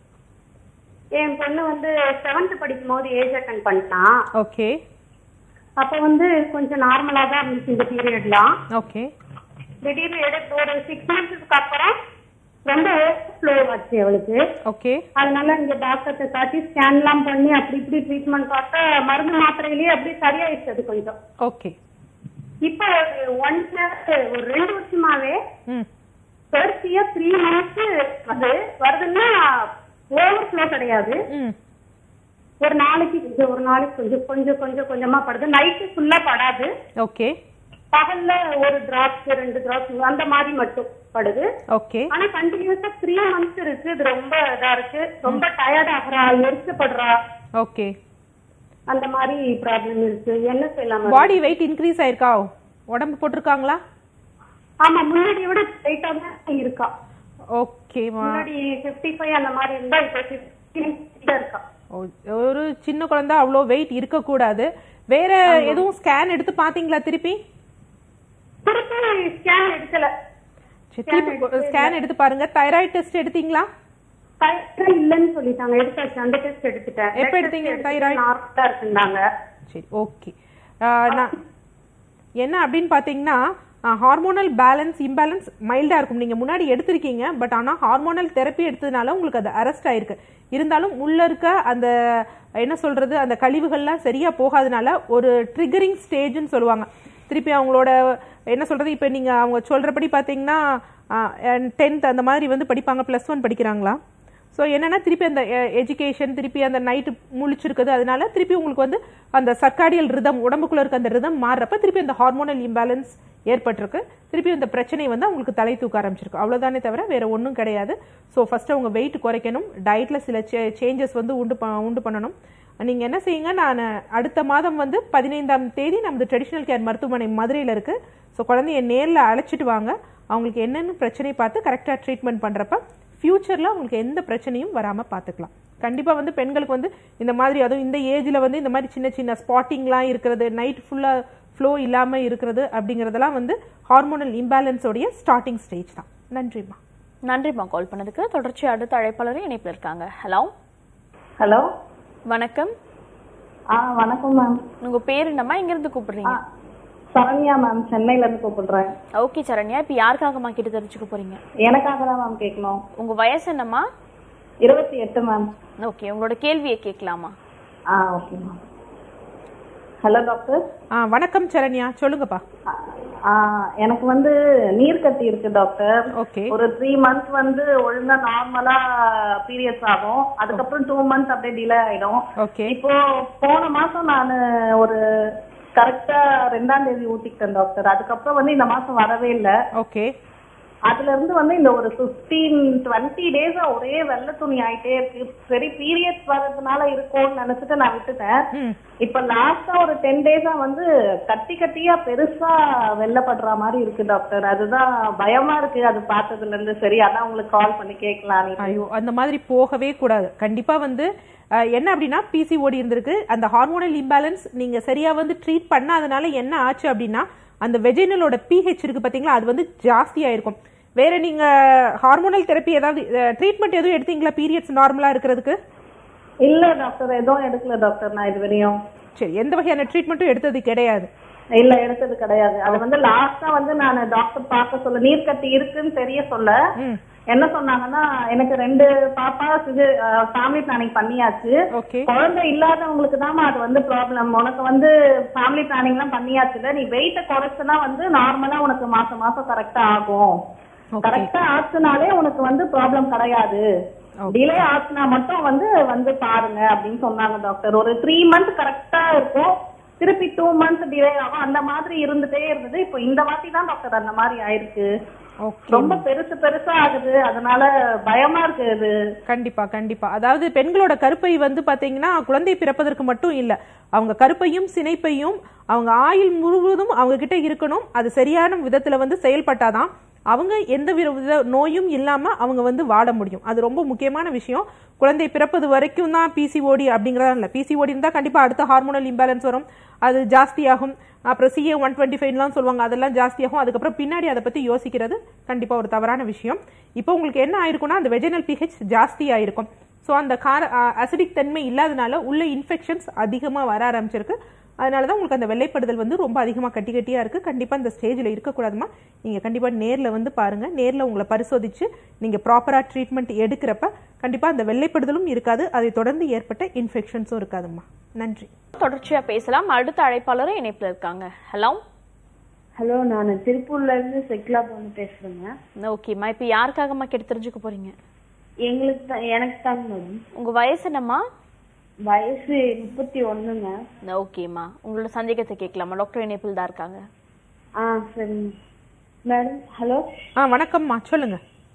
என் பொண்ணு வந்து செவன்த் படிக்கும் போது ஏஜ் அட்டன் பண்ணிட்டா ஓகே அப்ப வந்து கொஞ்சம் நார்மலா தான் இருந்துச்சு இந்த பீரியட்லாம் ஓகே திடீர்னு எடுத்து ஒரு சிக்ஸ் மந்த்ஸ்க்கு அப்புறம் ரொம்ப ஸ்லோ ஆச்சு அவளுக்கு ஓகே அதனால இங்க டாக்டர்கிட்ட காட்டி ஸ்கேன் எல்லாம் பண்ணி அப்படி இப்படி ட்ரீட்மெண்ட் பார்த்தா மருந்து மாத்திரையிலேயே அப்படி சரியாயிடுச்சு அது கொஞ்சம் ஓகே இப்ப ஒன் இயர் ஒரு ரெண்டு வருஷமாவே ம் ஃபர்ஸ்ட் இயர் த்ரீ மந்த்ஸ் அது வருதுன்னா ஓவர் ஃப்ளோ கிடையாது ம் ஒரு நாளைக்கு கொஞ்சம் ஒரு நாளைக்கு கொஞ்சம் கொஞ்சம் கொஞ்சம் கொஞ்சமா படுது நைட்டு ஃபுல்லா படாது ஓகே பகல்ல ஒரு டிராப்ஸ் ரெண்டு டிராப்ஸ் அந்த மாதிரி மட்டும் படுது ஓகே ஆனா கண்டினியூஸா த்ரீ மந்த்ஸ் இருக்கு இது ரொம்ப இதா இருக்கு ரொம்ப டயர்ட் ஆகுறா எரிச்சப்படுறா ஓகே அந்த மாதிரி ப்ராப்ளம் இருக்கு என்ன செய்யலாம் பாடி வெயிட் இன்க்ரீஸ் ஆயிருக்கா உடம்பு போட்டிருக்காங்களா ஆமா முன்னாடி விட வெயிட்டா தான் இருக்கா ஓகேமா முன்னாடி 55 ஃபைவ் அந்த மாதிரி இருந்தா இப்ப 50 இருக்கா ஒரு சின்ன குழந்தை அவ்வளோ வெயிட் இருக்கக்கூடாது வேற எதுவும் ஸ்கேன் எடுத்து பாத்தீங்களா திருப்பி திருப்பி ஸ்கேன் எடுக்கல சரி, திருப்பி ஸ்கேன் எடுத்து பாருங்க தைராய்டு டெஸ்ட் எடுத்தீங்களா தைராய்டு இல்லன்னு சொல்லிட்டாங்க எடுத்தாச்சு அந்த டெஸ்ட் எடுத்துட்டேன் எப்ப எடுத்தீங்க thyroid? நார்மலா இருக்குன்னாங்க சரி ஓகே நான் என்ன அப்படின்னு பார்த்தீங்கன்னா ஹார்மோனல் பேலன்ஸ் இம்பேலன்ஸ் மைல்டாக இருக்கும் நீங்கள் முன்னாடி எடுத்திருக்கீங்க பட் ஆனால் ஹார்மோனல் தெரப்பி எடுத்ததுனால உங்களுக்கு அது அரெஸ்ட் ஆயிருக்கு இருந்தாலும் உள்ள இருக்க அந்த என்ன சொல்றது அந்த கழிவுகள்லாம் சரியா போகாதனால ஒரு ட்ரிகரிங் ஸ்டேஜ்னு சொல்லுவாங்க திருப்பி அவங்களோட என்ன சொல்றது இப்போ நீங்க அவங்க சொல்றபடி பார்த்தீங்கன்னா டென்த் அந்த மாதிரி வந்து படிப்பாங்க ப்ளஸ் ஒன் படிக்கிறாங்களா ஸோ என்னன்னா திருப்பி அந்த எஜுகேஷன் திருப்பி அந்த நைட்டு முழிச்சிருக்குது அதனால திருப்பி உங்களுக்கு வந்து அந்த சர்க்காடியல் ரிதம் உடம்புக்குள்ள இருக்க அந்த ரிதம் மாறுறப்ப திருப்பி அந்த ஹார்மோனல் இம்பேலன்ஸ் ஏற்பட்டிருக்கு திருப்பி இந்த பிரச்சனை வந்து அவங்களுக்கு தலை தூக்க ஆரம்பிச்சிருக்கு அவ்வளவுதானே தவிர வேற ஒன்றும் கிடையாது ஸோ ஃபர்ஸ்ட் அவங்க வெயிட் குறைக்கணும் டயட்ல சில சேஞ்சஸ் வந்து உண்டு ப- உண்டு பண்ணணும் நீங்க என்ன செய்யுங்க நான் அடுத்த மாதம் வந்து பதினைந்தாம் தேதி நமது ட்ரெடிஷனல் கேர் மருத்துவமனை மதுரையில் இருக்கு ஸோ குழந்தைய நேர்ல அழைச்சிட்டு வாங்க அவங்களுக்கு என்னென்ன பிரச்சனை பார்த்து கரெக்டாக ட்ரீட்மெண்ட் பண்றப்ப ஃபியூச்சர்ல அவங்களுக்கு எந்த பிரச்சனையும் வராம பார்த்துக்கலாம் கண்டிப்பா வந்து பெண்களுக்கு வந்து இந்த மாதிரி அதுவும் இந்த ஏஜ்ல வந்து இந்த மாதிரி சின்ன சின்ன ஸ்பாட்டிங்லாம் இருக்கிறது நைட் ஃபுல்லா ஃப்ளோ இல்லாம இருக்கிறது அப்படிங்கறதெல்லாம் வந்து ஹார்மோனல் இம்பேலன்ஸோடைய ஸ்டார்டிங் ஸ்டேஜ் தான் நன்றிம்மா நன்றிம்மா கால் பண்ணதுக்கு தொடர்ச்சி அடுத்த அழைப்பாளரும் இணைப்பில் இருக்காங்க ஹலோ ஹலோ வணக்கம் ஆ வணக்கம் மேம் உங்க பேர் என்னம்மா எங்க இருந்து கூப்பிடுறீங்க சரண்யா மேம் சென்னையில இருந்து கூப்பிடுறேன் ஓகே சரண்யா இப்போ யாருக்காகம்மா கேட்டு தெரிஞ்சுக்க போறீங்க எனக்காக தான் மேம் கேட்கணும் உங்க வயசு என்னம்மா இருபத்தி எட்டு மேம் ஓகே உங்களோட கேள்வியை கேட்கலாமா ஆ ஓகே மேம் ஹலோ டாக்டர் ஆ வணக்கம் சரண்யா சொல்லுங்கப்பா ஆ, எனக்கு வந்து நீர் கட்டி இருக்கு டாக்டர் ஓகே ஒரு த்ரீ மந்த் வந்து ஒழுங்கா நார்மலா பீரியட்ஸ் ஆகும் அதுக்கப்புறம் டூ மந்த்ஸ் அப்படியே டிலே ஆயிடும் ஓகே இப்போ போன மாசம் நான் ஒரு கரெக்டா ரெண்டாம் தேதி ஊத்திக்கிட்டேன் டாக்டர் அதுக்கப்புறம் வந்து இந்த மாசம் வரவே இல்லை ஓகே அதுல இருந்து வந்து இந்த ஒரு 15 டுவெண்ட்டி டேஸா ஒரே வெள்ளை துணி ஆயிட்டே இருக்கு சரி பீரியட்ஸ் வர்றதுனால இருக்கும்னு நினைச்சிட்டு நான் விட்டுட்டேன் ம் இப்ப லாஸ்டா ஒரு டென் டேஸா வந்து கட்டி கட்டியா பெருசா வெள்ளப்படுற மாதிரி இருக்கு டாக்டர் அதுதான் பயமா இருக்கு அது பார்த்ததுல இருந்து சரி அதான் உங்களுக்கு கால் பண்ணி கேட்கலாம் ஐயோ அந்த மாதிரி போகவே கூடாது கண்டிப்பா வந்து அஹ், என்ன அப்படின்னா பிசிஓடி இருந்திருக்கு அந்த ஹார்மோனல் இம்பேலன்ஸ் நீங்க சரியா வந்து ட்ரீட் பண்ணாதனால என்ன ஆச்சு அப்படின்னா அந்த வெஜினலோட பிஹெச் இருக்கு பாத்தீங்களா அது வந்து ஜாஸ்தியா இருக்கும் வேற நீங்க ஹார்மோனல் தெரப்பி ஏதாவது ட்ரீட்மெண்ட் எதுவும் எடுத்தீங்களா பீரியட்ஸ் நார்மலா இருக்கிறதுக்கு இல்ல டாக்டர் எதுவும் எடுக்கல டாக்டர் நான் இது வரையும் சரி எந்த வகையான ட்ரீட்மெண்ட்டும் எடுத்தது கிடையாது இல்ல எடுத்தது கிடையாது அது வந்து லாஸ்டா வந்து நான் டாக்டர் பார்க்க சொல்ல நீர் கட்டி இருக்குன்னு தெரிய சொல்ல ம் என்ன சொன்னாங்கன்னா எனக்கு ரெண்டு பாப்பா இது ஃபேமிலி பிளானிங் பண்ணியாச்சு ஓகே குழந்தை இல்லாதவங்களுக்கு தான் அது வந்து ப்ராப்ளம் உனக்கு வந்து ஃபேமிலி பிளானிங் எல்லாம் பண்ணியாச்சுல நீ வெயிட்ட குறைச்சுனா வந்து நார்மலா உனக்கு மாசம் மாசம் கரெக்டா ஆகும் Okay. கரெக்டா ஆச்சுனாலே உனக்கு வந்து ப்ராப்ளம் கிடையாது டிலே ஆச்சுனா மட்டும் வந்து வந்து பாருங்க அப்படின்னு சொன்னாங்க டாக்டர் ஒரு த்ரீ மந்த் கரெக்டா இருக்கும் திருப்பி டூ மந்த்ஸ் டிலே ஆகும் அந்த மாதிரி இருந்துட்டே இருந்தது இப்போ இந்த வாட்டி தான் டாக்டர் அந்த மாதிரி ஆயிருக்கு ஓகே ரொம்ப பெருசு பெருசா ஆகுது அதனால பயமா இருக்கு இது கண்டிப்பா கண்டிப்பா அதாவது பெண்களோட கருப்பை வந்து பாத்தீங்கன்னா குழந்தை பிறப்பதற்கு மட்டும் இல்ல அவங்க கருப்பையும் சினைப்பையும் அவங்க ஆயுள் முழுவதும் அவங்க கிட்ட இருக்கணும் அது சரியான விதத்துல வந்து செயல்பட்டாதான் அவங்க எந்த வித வித நோயும் இல்லாம அவங்க வந்து வாழ முடியும் அது ரொம்ப முக்கியமான விஷயம் குழந்தை பிறப்பது வரைக்கும் தான் பிசிஓடி அப்படிங்கறதா இல்ல பிசிஓடி இருந்தா கண்டிப்பா அடுத்த ஹார்மோனல் இம்பேலன்ஸ் வரும் அது ஜாஸ்தியாகும் அப்புறம் சிஏ ஒன் டுவெண்ட்டி ஃபைவ்லாம் சொல்லுவாங்க அதெல்லாம் ஜாஸ்தியாகும் அதுக்கப்புறம் பின்னாடி அதை பத்தி யோசிக்கிறது கண்டிப்பா ஒரு தவறான விஷயம் இப்போ உங்களுக்கு என்ன ஆயிருக்கும்னா அந்த வெஜினல் பிஹெச் ஜாஸ்தி ஆயிருக்கும் ஸோ அந்த கார அசிடிக் தன்மை இல்லாதனால உள்ள இன்ஃபெக்ஷன்ஸ் அதிகமாக வர ஆரம்பிச்சிருக்கு அதனால தான் உங்களுக்கு அந்த வெள்ளைப்படுதல் வந்து ரொம்ப அதிகமாக கட்டி கட்டியாக இருக்குது கண்டிப்பாக இந்த ஸ்டேஜில் இருக்கக்கூடாதுமா நீங்கள் கண்டிப்பாக நேரில் வந்து பாருங்கள் நேரில் உங்களை பரிசோதிச்சு நீங்கள் ப்ராப்பராக ட்ரீட்மெண்ட் எடுக்கிறப்ப கண்டிப்பாக அந்த வெள்ளைப்படுதலும் இருக்காது அதை தொடர்ந்து ஏற்பட்ட இன்ஃபெக்ஷன்ஸும் இருக்காதும்மா நன்றி தொடர்ச்சியா பேசலாம் அடுத்த அழைப்பாளரும் இணைப்புல இருக்காங்க ஹலோ ஹலோ நான் திருப்பூர்ல இருந்து செக்லா பொண்ணு பேசுறேங்க ஓகேம்மா இப்போ யாருக்காகம்மா கேட்டு தெரிஞ்சுக்க போறீங்க எங்களுக்கு தான் எனக்கு தாங்க மேடம் உங்க வயசு என்னம்மா வயசு முப்பத்தி ஒண்ணுங்க ஓகேம்மா உங்களோட சந்தேகத்தை கேட்கலாமா டாக்டர் இணைப்பில் தான் இருக்காங்க ஆ சரிங்க மேடம் ஹலோ ஆ வணக்கம்மா சொல்லுங்க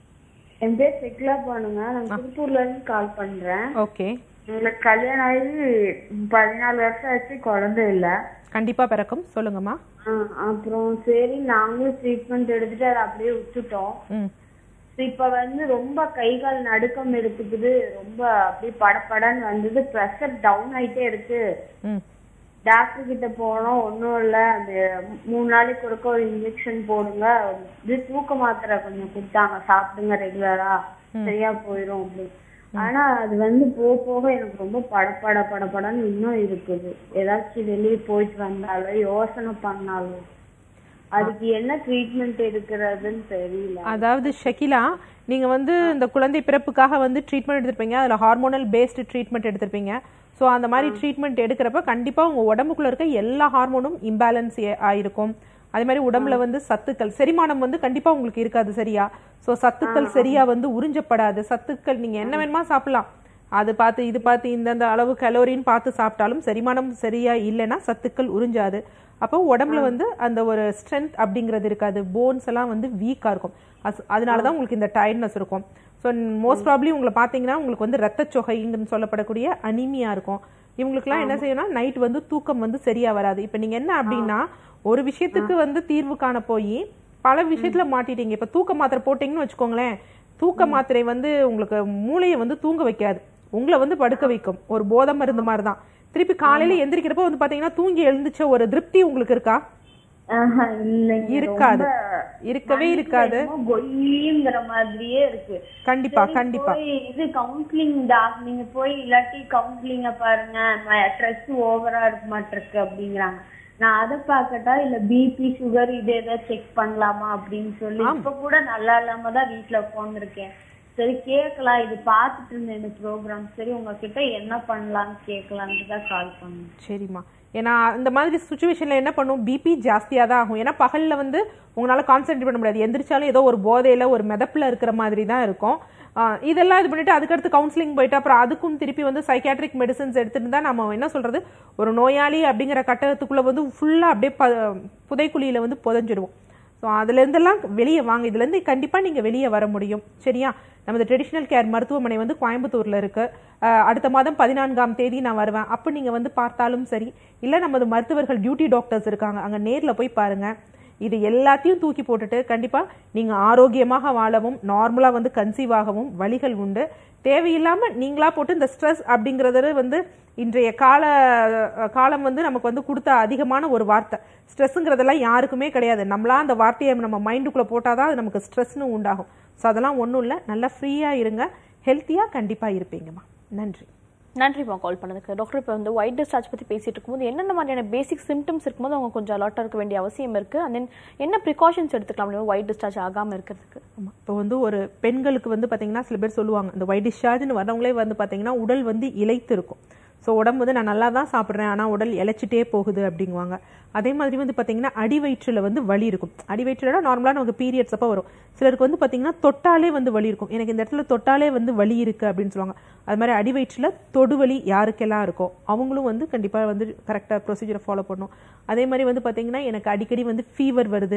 என் பேர் செக்லா பானுங்க நான் திருப்பூர்ல இருந்து கால் பண்றேன் ஓகே எங்களுக்கு கல்யாணம் ஆகி பதினாலு வருஷம் ஆச்சு குழந்தை இல்ல கண்டிப்பாக பிறக்கும் சொல்லுங்கம்மா ஆ, அப்புறம் சரி நாங்களும் ட்ரீட்மெண்ட் எடுத்துட்டு அதை அப்படியே விட்டுட்டோம் ம் இப்ப வந்து ரொம்ப கை கால் நடுக்கம் எடுத்துக்குது ரொம்ப அப்படியே படபடன்னு வந்தது ப்ரெஷர் டவுன் ஆயிட்டே இருக்கு ம் டாக்டர் கிட்ட போனோம் ஒண்ணும் இல்ல அந்த மூணு நாளைக்கு கொடுக்க ஒரு இன்ஜெக்ஷன் போடுங்க இது தூக்க மாத்திரை கொஞ்சம் கொடுத்தாங்க சாப்பிடுங்க ரெகுலரா சரியா போயிடும் அப்படி ஆனா அது வந்து போக போக எனக்கு ரொம்ப படபட படபடன்னு இன்னும் இருக்குது ஏதாச்சும் வெளியே போயிட்டு வந்தாலும் யோசனை பண்ணாலும் அதுக்கு என்ன ட்ரீட்மெண்ட் எடுக்கிறதுன்னு தெரியல அதாவது ஷகிலா நீங்க வந்து இந்த குழந்தை பிறப்புக்காக வந்து ட்ரீட்மெண்ட் எடுத்திருப்பீங்க அதுல ஹார்மோனல் பேஸ்டு ட்ரீட்மெண்ட் எடுத்திருப்பீங்க ஸோ அந்த மாதிரி ட்ரீட்மெண்ட் எடுக்கிறப்ப கண்டிப்பா உங்க உடம்புக்குள்ள இருக்க எல்லா ஹார்மோனும் இம்பேலன்ஸ் ஆயிருக்கும் அதே மாதிரி உடம்புல வந்து சத்துக்கள் செரிமானம் வந்து கண்டிப்பா உங்களுக்கு இருக்காது சரியா ஸோ சத்துக்கள் சரியா வந்து உறிஞ்சப்படாது சத்துக்கள் நீங்க என்ன வேணுமா சாப்பிடலாம் அது பார்த்து இது பார்த்து இந்தந்த அளவு கலோரின்னு பார்த்து சாப்பிட்டாலும் செரிமானம் சரியா இல்லைன்னா சத்துக்கள் உறிஞ்சாது அப்போ உடம்புல வந்து அந்த ஒரு ஸ்ட்ரென்த் அப்படிங்கிறது இருக்காது போன்ஸ் எல்லாம் வந்து வீக்கா இருக்கும் அஸ்- அதனாலதான் உங்களுக்கு இந்த டயர்ட்னஸ் இருக்கும் ஸோ மோஸ்ட் ப்ராப்ளி உங்களை பார்த்தீங்கன்னா உங்களுக்கு வந்து ரத்தச்சொகைங்கன்னு சொல்லப்படக்கூடிய அனிமியா இருக்கும் இவங்களுக்குலாம் என்ன செய்யணும்னா நைட் வந்து தூக்கம் வந்து சரியா வராது இப்போ நீங்க என்ன அப்படின்னா ஒரு விஷயத்துக்கு வந்து தீர்வு காண போய் பல விஷயத்துல மாட்டிட்டீங்க இப்ப தூக்க மாத்திரை போட்டீங்கன்னு வச்சுக்கோங்களேன் தூக்க மாத்திரை வந்து உங்களுக்கு மூளையை வந்து தூங்க வைக்காது உங்களை வந்து படுக்க வைக்கும் ஒரு போதை மருந்து மாதிரி தான் திருப்பி காலையில எந்திரிக்கிறப்ப வந்து பாத்தீங்கன்னா தூங்கி எழுந்துச்ச ஒரு திருப்தி உங்களுக்கு இருக்கா ஆஹா, இல்லைங்க. இருக்காது ரொம்ப இருக்கவே இருக்காது என்னமோ கொய்யுங்கிற மாதிரியே இருக்கு கண்டிப்பா சரி, கண்டிப்பா போய் இது கவுன்சிலிங் டாக் நீங்க போய் இல்லாட்டி கவுன்சிலிங்க பாருங்க ஸ்ட்ரெஸ் ஓவரா இருக்க மாட்டிருக்கு அப்படிங்கிறாங்க நான் அதை பார்க்கட்டா இல்ல பிபி சுகர் இது ஏதாவது செக் பண்ணலாமா அப்படின்னு சொல்லி இப்ப கூட நல்லா இல்லாம தான் வீட்டுல உட்காந்துருக்கேன் சரி கேட்கலாம் இது பார்த்துட்டு இருந்தேன் இந்த ப்ரோக்ராம் சரி உங்ககிட்ட என்ன பண்ணலாம்னு கேட்கலான்ட்டு தான் கால் பண்ணேன் சரிம்மா ஏன்னா இந்த மாதிரி சுச்சுவேஷன்ல என்ன பண்ணும் பிபி ஜாஸ்தியா தான் ஆகும் ஏன்னா பகல்ல வந்து உங்களால கான்சென்ட்ரேட் பண்ண முடியாது எந்திரிச்சாலும் ஏதோ ஒரு போதையில ஒரு மிதப்புல இருக்கிற மாதிரி தான் இருக்கும் ஆஹ் இதெல்லாம் இது பண்ணிட்டு அதுக்கடுத்து கவுன்சிலிங் போயிட்டு அப்புறம் அதுக்கும் திருப்பி வந்து சைக்காட்ரிக் மெடிசன்ஸ் எடுத்துட்டு தான் நம்ம என்ன சொல்றது ஒரு நோயாளி அப்படிங்கிற கட்டத்துக்குள்ள வந்து ஃபுல்லா அப்படியே ப- புதைக்குழியில வந்து புதைஞ்சிடுவோம் ஸோ அதுல இருந்தெல்லாம் வெளியே வாங்க இதுல இருந்து கண்டிப்பா நீங்க வெளியே வர முடியும் சரியா நமது ட்ரெடிஷ்னல் கேர் மருத்துவமனை வந்து கோயம்புத்தூர்ல இருக்கு அஹ் அடுத்த மாதம் பதினான்காம் தேதி நான் வருவேன் அப்போ நீங்க வந்து பார்த்தாலும் சரி இல்ல நமது மருத்துவர்கள் டியூட்டி டாக்டர்ஸ் இருக்காங்க அங்க நேர்ல போய் பாருங்க இது எல்லாத்தையும் தூக்கி போட்டுட்டு கண்டிப்பா நீங்க ஆரோக்கியமாக வாழவும் நார்மலா வந்து கன்சீவ் ஆகவும் வழிகள் உண்டு தேவையில்லாம நீங்களா போட்டு இந்த ஸ்ட்ரெஸ் அப்படிங்கறது வந்து இன்றைய கால அஹ், காலம் வந்து நமக்கு வந்து கொடுத்த அதிகமான ஒரு வார்த்தை ஸ்ட்ரெஸ்ஸுங்கிறதெல்லாம் யாருக்குமே கிடையாது நம்மளா அந்த வார்த்தையை நம்ம மைண்டுக்குள்ள போட்டாதான் அது நமக்கு ஸ்ட்ரெஸ்னு உண்டாகும் ஸோ அதெல்லாம் ஒன்றும் இல்லை நல்லா ஃப்ரீயா இருங்க ஹெல்த்தியா கண்டிப்பா இருப்பீங்கம்மா நன்றி நன்றிம்மா கால் பண்ணதுக்கு டாக்டர் இப்போ வந்து ஒயிட் டிஸ்சார்ஜ் பத்தி பேசிட்டு இருக்கும்போது என்னென்ன மாதிரியான பேசிக் சிம்டம்ஸ் இருக்கும்போது அவங்க கொஞ்சம் அலர்ட்டாக இருக்க வேண்டிய அவசியம் இருக்கு அண்ட் தென் என்ன ப்ரிகாஷன்ஸ் எடுத்துக்கலாம் ஒயிட் டிஸ்சார்ஜ் ஆகாம இருக்கிறதுக்கு ஆமா இப்போ வந்து ஒரு பெண்களுக்கு வந்து பாத்தீங்கன்னா சில பேர் சொல்லுவாங்க இந்த ஒயிட் டிஸ்சார்ஜ்னு வரவங்களே வந்து பாத்தீங்கன்னா உடல் வந்து இளைத்து இருக்கும் ஸோ உடம்பு வந்து நான் நல்லா தான் சாப்பிட்றேன் ஆனால் உடல் இழைச்சிட்டே போகுது அப்படிங்குவாங்க அதே மாதிரி வந்து பாத்தீங்கன்னா அடி வயிற்றுல வந்து வலி இருக்கும் அடி வயிற்றுல நார்மலாக நமக்கு பீரியட்ஸ் அப்போ வரும் சிலருக்கு வந்து பாத்தீங்கன்னா தொட்டாலே வந்து வலி இருக்கும் எனக்கு இந்த இடத்துல தொட்டாலே வந்து வலி இருக்கு அப்படின்னு சொல்லுவாங்க அது மாதிரி அடி வயிற்றுல தொடுவலி யாருக்கெல்லாம் இருக்கோ அவங்களும் வந்து கண்டிப்பா வந்து கரெக்டாக ப்ரொசீஜரை ஃபாலோ பண்ணணும் அதே மாதிரி வந்து பாத்தீங்கன்னா எனக்கு அடிக்கடி வந்து ஃபீவர் வருது